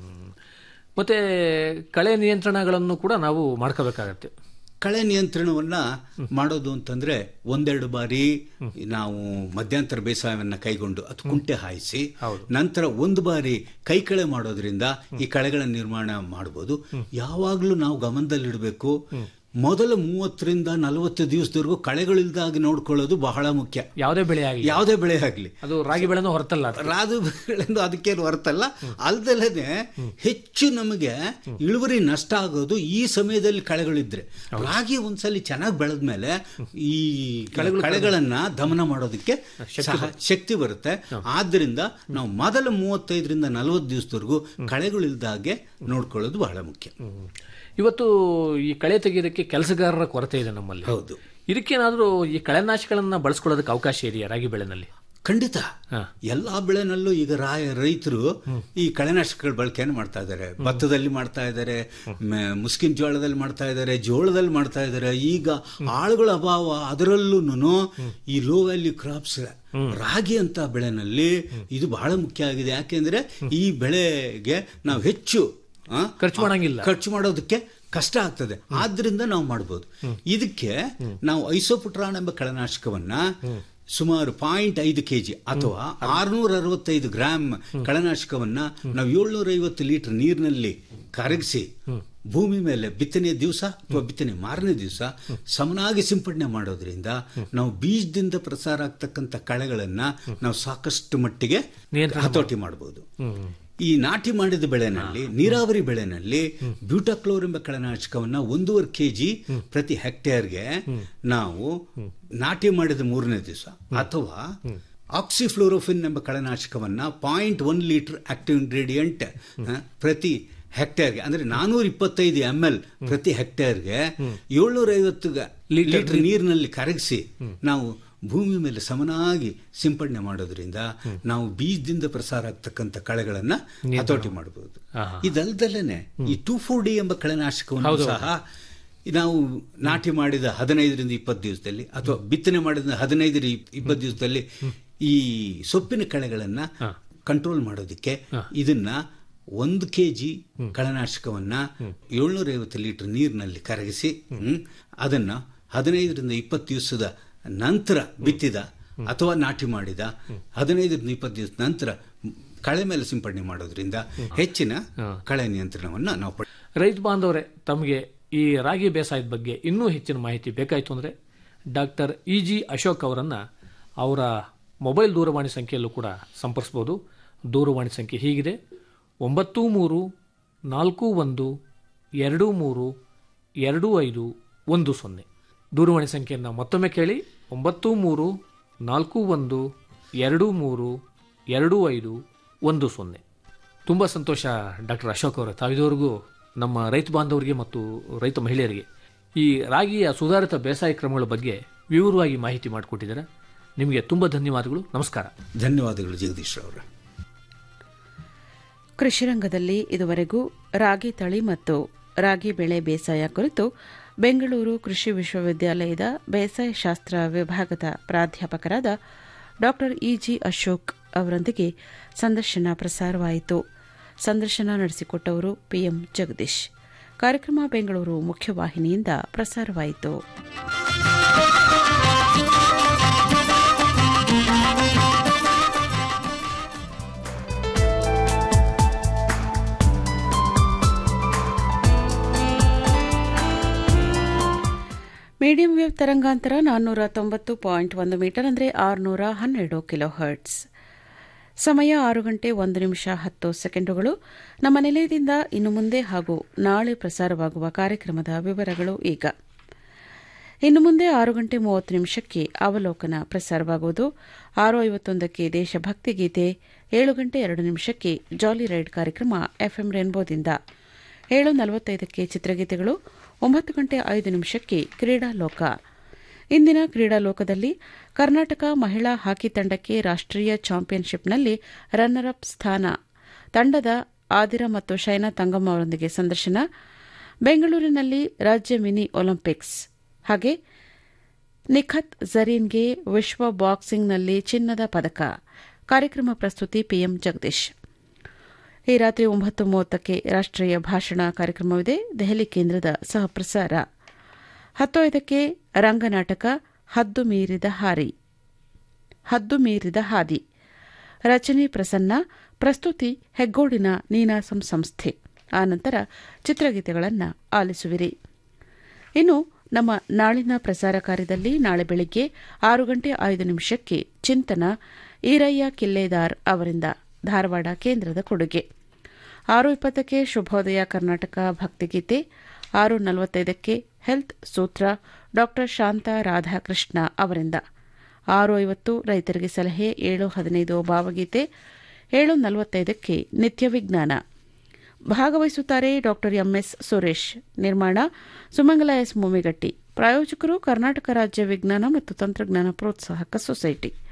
ಮತ್ತೆ ಕಳೆ ನಿಯಂತ್ರಣಗಳನ್ನು ಕೂಡ ನಾವು ಮಾಡ್ಕೋಬೇಕಾಗತ್ತೆ ಕಳೆ ನಿಯಂತ್ರಣವನ್ನ ಮಾಡೋದು ಅಂತಂದ್ರೆ ಒಂದೆರಡು ಬಾರಿ ನಾವು ಮಧ್ಯಂತರ ಬೇಸಾಯವನ್ನ ಕೈಗೊಂಡು ಅದು ಕುಂಟೆ ಹಾಯಿಸಿ ನಂತರ ಒಂದು ಬಾರಿ ಕೈ ಕಳೆ ಮಾಡೋದ್ರಿಂದ ಈ ಕಳೆಗಳ ನಿರ್ಮಾಣ ಮಾಡಬಹುದು ಯಾವಾಗಲೂ ನಾವು ಗಮನದಲ್ಲಿಡಬೇಕು ಮೊದಲ ಮೂವತ್ತರಿಂದ ನಲವತ್ತು ದಿವಸದವರೆಗೂ ಕಳೆಗಳಿಲ್ದಾಗಿ ನೋಡ್ಕೊಳ್ಳೋದು ಬಹಳ ಮುಖ್ಯ ಯಾವುದೇ ಬೆಳೆ ಆಗಲಿ ಯಾವುದೇ ಬೆಳೆ ಆಗಲಿ ಅದು ರಾಗಿ ಬೆಳೆನೂ ಹೊರತಲ್ಲ ಅದು. ರಾದು ಬೆಳೆಂದು ಅದಕ್ಕೇನು ಹೊರತಲ್ಲ ಅಲ್ದಲ್ಲದೆ ಹೆಚ್ಚು ನಮಗೆ ಇಳುವರಿ ನಷ್ಟ ಆಗೋದು ಈ ಸಮಯದಲ್ಲಿ ಕಳೆಗಳಿದ್ರೆ ರಾಗಿ ಒಂದ್ಸಲಿ ಚೆನ್ನಾಗಿ ಬೆಳೆದ್ಮೇಲೆ ಈ ಕಳೆಗಳನ್ನ ದಮನ ಮಾಡೋದಕ್ಕೆ ಸಹ ಶಕ್ತಿ ಬರುತ್ತೆ ಆದ್ರಿಂದ ನಾವು ಮೊದಲ ಮೂವತ್ತೈದರಿಂದ ನಲವತ್ತು ದಿವಸದವರೆಗೂ ಕಳೆಗಳಿಲ್ದಾಗೆ ನೋಡ್ಕೊಳ್ಳೋದು ಬಹಳ ಮುಖ್ಯ ಇವತ್ತು ಈ ಕಳೆ ತೆಗೆಯೋದಕ್ಕೆ ಕೆಲಸಗಾರರ ಕೊರತೆ ಇದೆ ನಮ್ಮಲ್ಲಿ ಹೌದು ಇದಕ್ಕೇನಾದ್ರೂ ಈ ಕಳೆನಾಶಕಗಳನ್ನ ಬಳಸ್ಕೊಳ್ಳೋದಕ್ಕೆ ಅವಕಾಶ ಇದೆಯಾ ರಾಗಿ ಬೆಳೆನಲ್ಲಿ ಖಂಡಿತ ಹಾ. ಎಲ್ಲಾ ಬೆಳೆನಲ್ಲೂ ಈಗ ರಾಯ ರೈತರು ಈ ಕಳೆನಾಶಕಗಳ ಬಳಕೆಯನ್ನು ಮಾಡ್ತಾ ಇದ್ದಾರೆ ಭತ್ತದಲ್ಲಿ ಮಾಡ್ತಾ ಇದ್ದಾರೆ ಮ- ಮುಸ್ಕಿನ್ ಜೋಳದಲ್ಲಿ ಮಾಡ್ತಾ ಇದ್ದಾರೆ ಜೋಳದಲ್ಲಿ ಮಾಡ್ತಾ ಇದ್ದಾರೆ ಈಗ ಆಳುಗಳ ಅಭಾವ ಅದರಲ್ಲೂ ಈ ಲೋ ವ್ಯಾಲ್ಯೂ ಕ್ರಾಪ್ಸ್ ರಾಗಿ ಅಂತ ಬೆಳೆನಲ್ಲಿ ಇದು ಬಹಳ ಮುಖ್ಯ ಆಗಿದೆ ಯಾಕೆಂದ್ರೆ ಈ ಬೆಳೆಗೆ ನಾವು ಹೆಚ್ಚು ಆ, ಖರ್ಚು ಮಾಡಂಗಿಲ್ಲ. ಖರ್ಚು ಮಾಡೋದಕ್ಕೆ ಕಷ್ಟ ಆಗ್ತದೆ ಆದ್ರಿಂದ ನಾವು ಮಾಡಬಹುದು ಇದಕ್ಕೆ ನಾವು ಐಸೋಪುಟ್ರಾನ್ ಎಂಬ ಕಳೆನಾಶಕವನ್ನ ಸುಮಾರು ಪಾಯಿಂಟ್ ಐದು ಕೆಜಿ ಅಥವಾ ಆರ್ನೂರ ಅರವತ್ತೈದು ಗ್ರಾಂ ಕಳೆನಾಶಕವನ್ನ ನಾವು ಏಳ್ನೂರ ಐವತ್ತು ಲೀಟರ್ ನೀರಿನಲ್ಲಿ ಕರಗಿಸಿ ಭೂಮಿ ಮೇಲೆ ಬಿತ್ತನೆಯ ದಿವಸ ಅಥವಾ ಬಿತ್ತನೆ ಮಾರನೇ ದಿವಸ ಸಮನಾಗಿ ಸಿಂಪಡಣೆ ಮಾಡೋದ್ರಿಂದ ನಾವು ಬೀಜದಿಂದ ಪ್ರಸಾರ ಆಗ್ತಕ್ಕಂಥ ಕಳೆಗಳನ್ನ ನಾವು ಸಾಕಷ್ಟು ಮಟ್ಟಿಗೆ ನಿಯಂತ್ರಣ ಹತೋಟಿ ಮಾಡಬಹುದು ಈ ನಾಟಿ ಮಾಡಿದ ಬೆಳೆನಲ್ಲಿ ನೀರಾವರಿ ಬೆಳೆನಲ್ಲಿ ಬ್ಯೂಟಾಕ್ಲೋರ್ ಎಂಬ ಕಳೆನಾಶಕವನ್ನ ಒಂದೂವರೆ ಕೆಜಿ ಪ್ರತಿ ಹೆಕ್ಟೇರ್ಗೆ ನಾವು ನಾಟಿ ಮಾಡಿದ ಮೂರನೇ ದಿವಸ ಅಥವಾ ಆಕ್ಸಿಫ್ಲೋರೋಫಿನ್ ಎಂಬ ಕಳೆನಾಶಕವನ್ನ point one litre active ingredient ಪ್ರತಿ ಹೆಕ್ಟೇರ್ಗೆ ಅಂದ್ರೆ ನಾನೂರ ಇಪ್ಪತ್ತೈದು ಎಂ ಎಲ್ ಪ್ರತಿ ಹೆಕ್ಟೇರ್ಗೆ ಏಳ್ನೂರ ಐವತ್ತು ಲೀಟರ್ ನೀರಿನಲ್ಲಿ ಕರಗಿಸಿ ನಾವು ಭೂಮಿ ಮೇಲೆ ಸಮನಾಗಿ ಸಿಂಪಡಣೆ ಮಾಡೋದ್ರಿಂದ ನಾವು ಬೀಜದಿಂದ ಪ್ರಸಾರ ಆಗ್ತಕ್ಕಂಥ ಕಳೆಗಳನ್ನ ಹತೋಟಿ ಮಾಡಬಹುದು ಆಹಾ. ಇದಲ್ದಲೇನೆ ಈ ಟೂ ಫೋರ್ ಡಿ ಎಂಬ ಕಳೆನಾಶಕವನ್ನು ಸಹ ನಾವು ನಾಟಿ ಮಾಡಿದ ಹದಿನೈದರಿಂದ ಇಪ್ಪತ್ತು ದಿವಸದಲ್ಲಿ ಅಥವಾ ಬಿತ್ತನೆ ಮಾಡಿದ ಹದಿನೈದರಿಂದ ಇಪ್ಪತ್ತು ದಿವಸದಲ್ಲಿ ಈ ಸೊಪ್ಪಿನ ಕಳೆಗಳನ್ನ ಕಂಟ್ರೋಲ್ ಮಾಡೋದಕ್ಕೆ ಇದನ್ನ ಒಂದು ಕೆ ಜಿ ಕಳೆನಾಶಕವನ್ನ ಏಳ್ನೂರ ಐವತ್ತು ಲೀಟರ್ ನೀರಿನಲ್ಲಿ ಕರಗಿಸಿ ಹ್ಮ್, ಅದನ್ನ ಹದಿನೈದರಿಂದ ಇಪ್ಪತ್ತು ದಿವಸದ ನಂತರ ಬಿತ್ತಿದ ಅಥವಾ ನಾಟಿ ಮಾಡಿದ ಹದಿನೈದು ಇಪ್ಪತ್ತು ದಿವಸ ನಂತರ ಕಳೆ ಮೇಲೆ ಸಿಂಪಡಣೆ ಮಾಡೋದ್ರಿಂದ ಹೆಚ್ಚಿನ ಕಳೆ ನಿಯಂತ್ರಣವನ್ನ ನಾವು ಪಡ್- ರೈತ ಬಾಂಧವರೇ ತಮಗೆ ಈ ರಾಗಿ ಬೇಸಾಯದ ಬಗ್ಗೆ ಇನ್ನೂ ಹೆಚ್ಚಿನ ಮಾಹಿತಿ ಬೇಕಾಯಿತು ಅಂದರೆ ಡಾಕ್ಟರ್ ಇ ಜಿ ಅಶೋಕ್ ಅವರನ್ನು ಅವರ ಮೊಬೈಲ್ ದೂರವಾಣಿ ಸಂಖ್ಯೆಯಲ್ಲೂ ಕೂಡ ಸಂಪರ್ಸ್ಬೋದು ದೂರವಾಣಿ ಸಂಖ್ಯೆ ಹೀಗಿದೆ ಒಂಬತ್ತು ಮೂರು ನಾಲ್ಕು ಒಂದು ಎರಡು ಮೂರು ಎರಡು ಐದು ಒಂದು ಸೊನ್ನೆ ದೂರವಾಣಿ ಸಂಖ್ಯೆಯನ್ನು ಮತ್ತೊಮ್ಮೆ ಕೇಳಿ ಒಂಬತ್ತು ಮೂರು ನಾಲ್ಕು ಒಂದು ಎರಡು ಮೂರು ಎರಡು ಐದು ಒಂದು ಸೊನ್ನೆ ತುಂಬ ಸಂತೋಷ ಡಾಕ್ಟರ್ ಅಶೋಕ್ ಅವರೇ ತಾವಿದವರೆಗೂ ನಮ್ಮ ರೈತ ಬಾಂಧವರಿಗೆ ಮತ್ತು ರೈತ ಮಹಿಳೆಯರಿಗೆ ಈ ರಾಗಿಯ ಸುಧಾರಿತ ಬೇಸಾಯ ಕ್ರಮಗಳ ಬಗ್ಗೆ ವಿವರವಾಗಿ ಮಾಹಿತಿ ಮಾಡಿಕೊಟ್ಟಿದ್ದಾರೆ ನಿಮಗೆ ತುಂಬ ಧನ್ಯವಾದಗಳು ನಮಸ್ಕಾರ ಧನ್ಯವಾದಗಳು ಜಗದೀಶ್ ಅವರ ಕೃಷಿರಂಗದಲ್ಲಿ ಇದುವರೆಗೂ ರಾಗಿ ತಳಿ ಮತ್ತು ರಾಗಿ ಬೆಳೆ ಬೇಸಾಯ ಕುರಿತು ಬೆಂಗಳೂರು ಕೃಷಿ ವಿಶ್ವವಿದ್ಯಾಲಯದ ಬೇಸಾಯ ಶಾಸ್ತ್ರ ವಿಭಾಗದ ಪ್ರಾಧ್ಯಾಪಕರಾದ ಡಾ ಇಜಿ ಅಶೋಕ್ ಅವರೊಂದಿಗೆ ಸಂದರ್ಶನ ಪ್ರಸಾರವಾಯಿತು ಸಂದರ್ಶನ ನಡೆಸಿಕೊಟ್ಟವರು ಪಿಎಂ ಜಗದೀಶ್ ಕಾರ್ಯಕ್ರಮ ಬೆಂಗಳೂರು ಮುಖ್ಯವಾಹಿನಿಯಿಂದ ಪ್ರಸಾರವಾಯಿತು ಮೀಡಿಯಂ ವೇವ್ ತರಂಗಾಂತರ ನಾನ್ನೂರ ತೊಂಬತ್ತು ಪಾಯಿಂಟ್ ಒಂದು ಮೀಟರ್ ಅಂದರೆ ಆರುನೂರ ಹನ್ನೆರಡು ಕಿಲೋ ಹರ್ಟ್ಸ್ ಸಮಯ ಆರು ಗಂಟೆ ಒಂದು ನಿಮಿಷ ಹತ್ತು ಸೆಕೆಂಡುಗಳು ನಮ್ಮ ನಿಲಯದಿಂದ ಇನ್ನು ಮುಂದೆ ಹಾಗೂ ನಾಳೆ ಪ್ರಸಾರವಾಗುವ ಕಾರ್ಯಕ್ರಮದ ವಿವರಗಳು ಈಗ ಇನ್ನು ಮುಂದೆ ಆರು ಗಂಟೆ ಮೂವತ್ತು ನಿಮಿಷಕ್ಕೆ ಅವಲೋಕನ ಪ್ರಸಾರವಾಗುವುದು ಆರು ಐವತ್ತೊಂದಕ್ಕೆ ದೇಶಭಕ್ತಿ ಗೀತೆ ಏಳು ಗಂಟೆ ಎರಡು ನಿಮಿಷಕ್ಕೆ ಜಾಲಿ ರೈಡ್ ಕಾರ್ಯಕ್ರಮ ಎಫ್ಎಂ ರೇನ್ಬೋದಿಂದ ಏಳು ನಲವತ್ತೈದಕ್ಕೆ ಚಿತ್ರಗೀತೆಗಳು ಒಂಬತ್ತು ಗಂಟೆ ಐದು ನಿಮಿಷಕ್ಕೆ ಕ್ರೀಡಾ ಲೋಕ ಇಂದಿನ ಕ್ರೀಡಾ ಲೋಕದಲ್ಲಿ ಕರ್ನಾಟಕ ಮಹಿಳಾ ಹಾಕಿ ತಂಡಕ್ಕೆ ರಾಷ್ಟ್ರೀಯ ಚಾಂಪಿಯನ್ಶಿಪ್ನಲ್ಲಿ ರನ್ನರ್ ಅಪ್ ಸ್ಥಾನ ತಂಡದ ಆದಿರ ಮತ್ತು ಶೈನಾ ತಂಗಮ್ಮ ಅವರೊಂದಿಗೆ ಸಂದರ್ಶನ ಬೆಂಗಳೂರಿನಲ್ಲಿ ರಾಜ್ಯ ಮಿನಿ ಒಲಿಂಪಿಕ್ಸ್ ಹಾಗೆ ನಿಖತ್ ಜರೀನ್ಗೆ ವಿಶ್ವ ಬಾಕ್ಸಿಂಗ್ನಲ್ಲಿ ಚಿನ್ನದ ಪದಕ ಕಾರ್ಯಕ್ರಮ ಪ್ರಸ್ತುತಿ ಪಿಎಂ ಜಗದೀಶ್ ಈ ರಾತ್ರಿ ಒಂಬತ್ತು ಮೂವತ್ತಕ್ಕೆ ರಾಷ್ಟ್ರೀಯ ಭಾಷಣ ಕಾರ್ಯಕ್ರಮವಿದೆ ದೆಹಲಿ ಕೇಂದ್ರದ ಸಹಪ್ರಸಾರ ಹತ್ತು ಐದಕ್ಕೆ ರಂಗನಾಟಕ ಹದ್ದು ಮೀರಿದ ಹಾರಿ ಹದ್ದು ಮೀರಿದ ಹಾದಿ ರಚನೆ ಪ್ರಸನ್ನ ಪ್ರಸ್ತುತಿ ಹೆಗ್ಗೋಡಿನ ನೀನಾಸಂ ಸಂಸ್ಥೆ ಆನಂತರ ಚಿತ್ರಗೀತೆಗಳನ್ನು ಆಲಿಸುವಿರಿ ಇನ್ನು ನಮ್ಮ ನಾಳಿನ ಪ್ರಸಾರ ಕಾರ್ಯದಲ್ಲಿ ನಾಳೆ ಬೆಳಿಗ್ಗೆ ಆರು ಗಂಟೆ ಐದು ನಿಮಿಷಕ್ಕೆ ಚಿಂತನ ಈರಯ್ಯ ಕಿಲ್ಲೇದಾರ್ ಅವರಿಂದ ಧಾರವಾಡ ಕೇಂದ್ರದ ಕೊಡುಗೆ ಆರು ಇಪ್ಪತ್ತಕ್ಕೆ ಶುಭೋದಯ ಕರ್ನಾಟಕ ಭಕ್ತಿಗೀತೆ ಆರು ನಲವತ್ತೈದಕ್ಕೆ ಹೆಲ್ತ್ ಸೂತ್ರ ಡಾ ಶಾಂತಾ ರಾಧಾಕೃಷ್ಣ ಅವರಿಂದ ಆರು ಐವತ್ತು ರೈತರಿಗೆ ಸಲಹೆ ಏಳು ಹದಿನೈದು ಭಾವಗೀತೆ ಏಳು ನಲವತ್ತೈದಕ್ಕೆ ನಿತ್ಯ ವಿಜ್ಞಾನ ಭಾಗವಹಿಸುತ್ತಾರೆ ಡಾ ಎಂಎಸ್ ಸುರೇಶ್ ನಿರ್ಮಾಣ ಸುಮಂಗಲ ಎಸ್ ಮುಮಿಗಟ್ಟಿ ಪ್ರಾಯೋಜಕರು ಕರ್ನಾಟಕ ರಾಜ್ಯ ವಿಜ್ಞಾನ ಮತ್ತು ತಂತ್ರಜ್ಞಾನ ಪ್ರೋತ್ಸಾಹಕ ಸೊಸೈಟಿ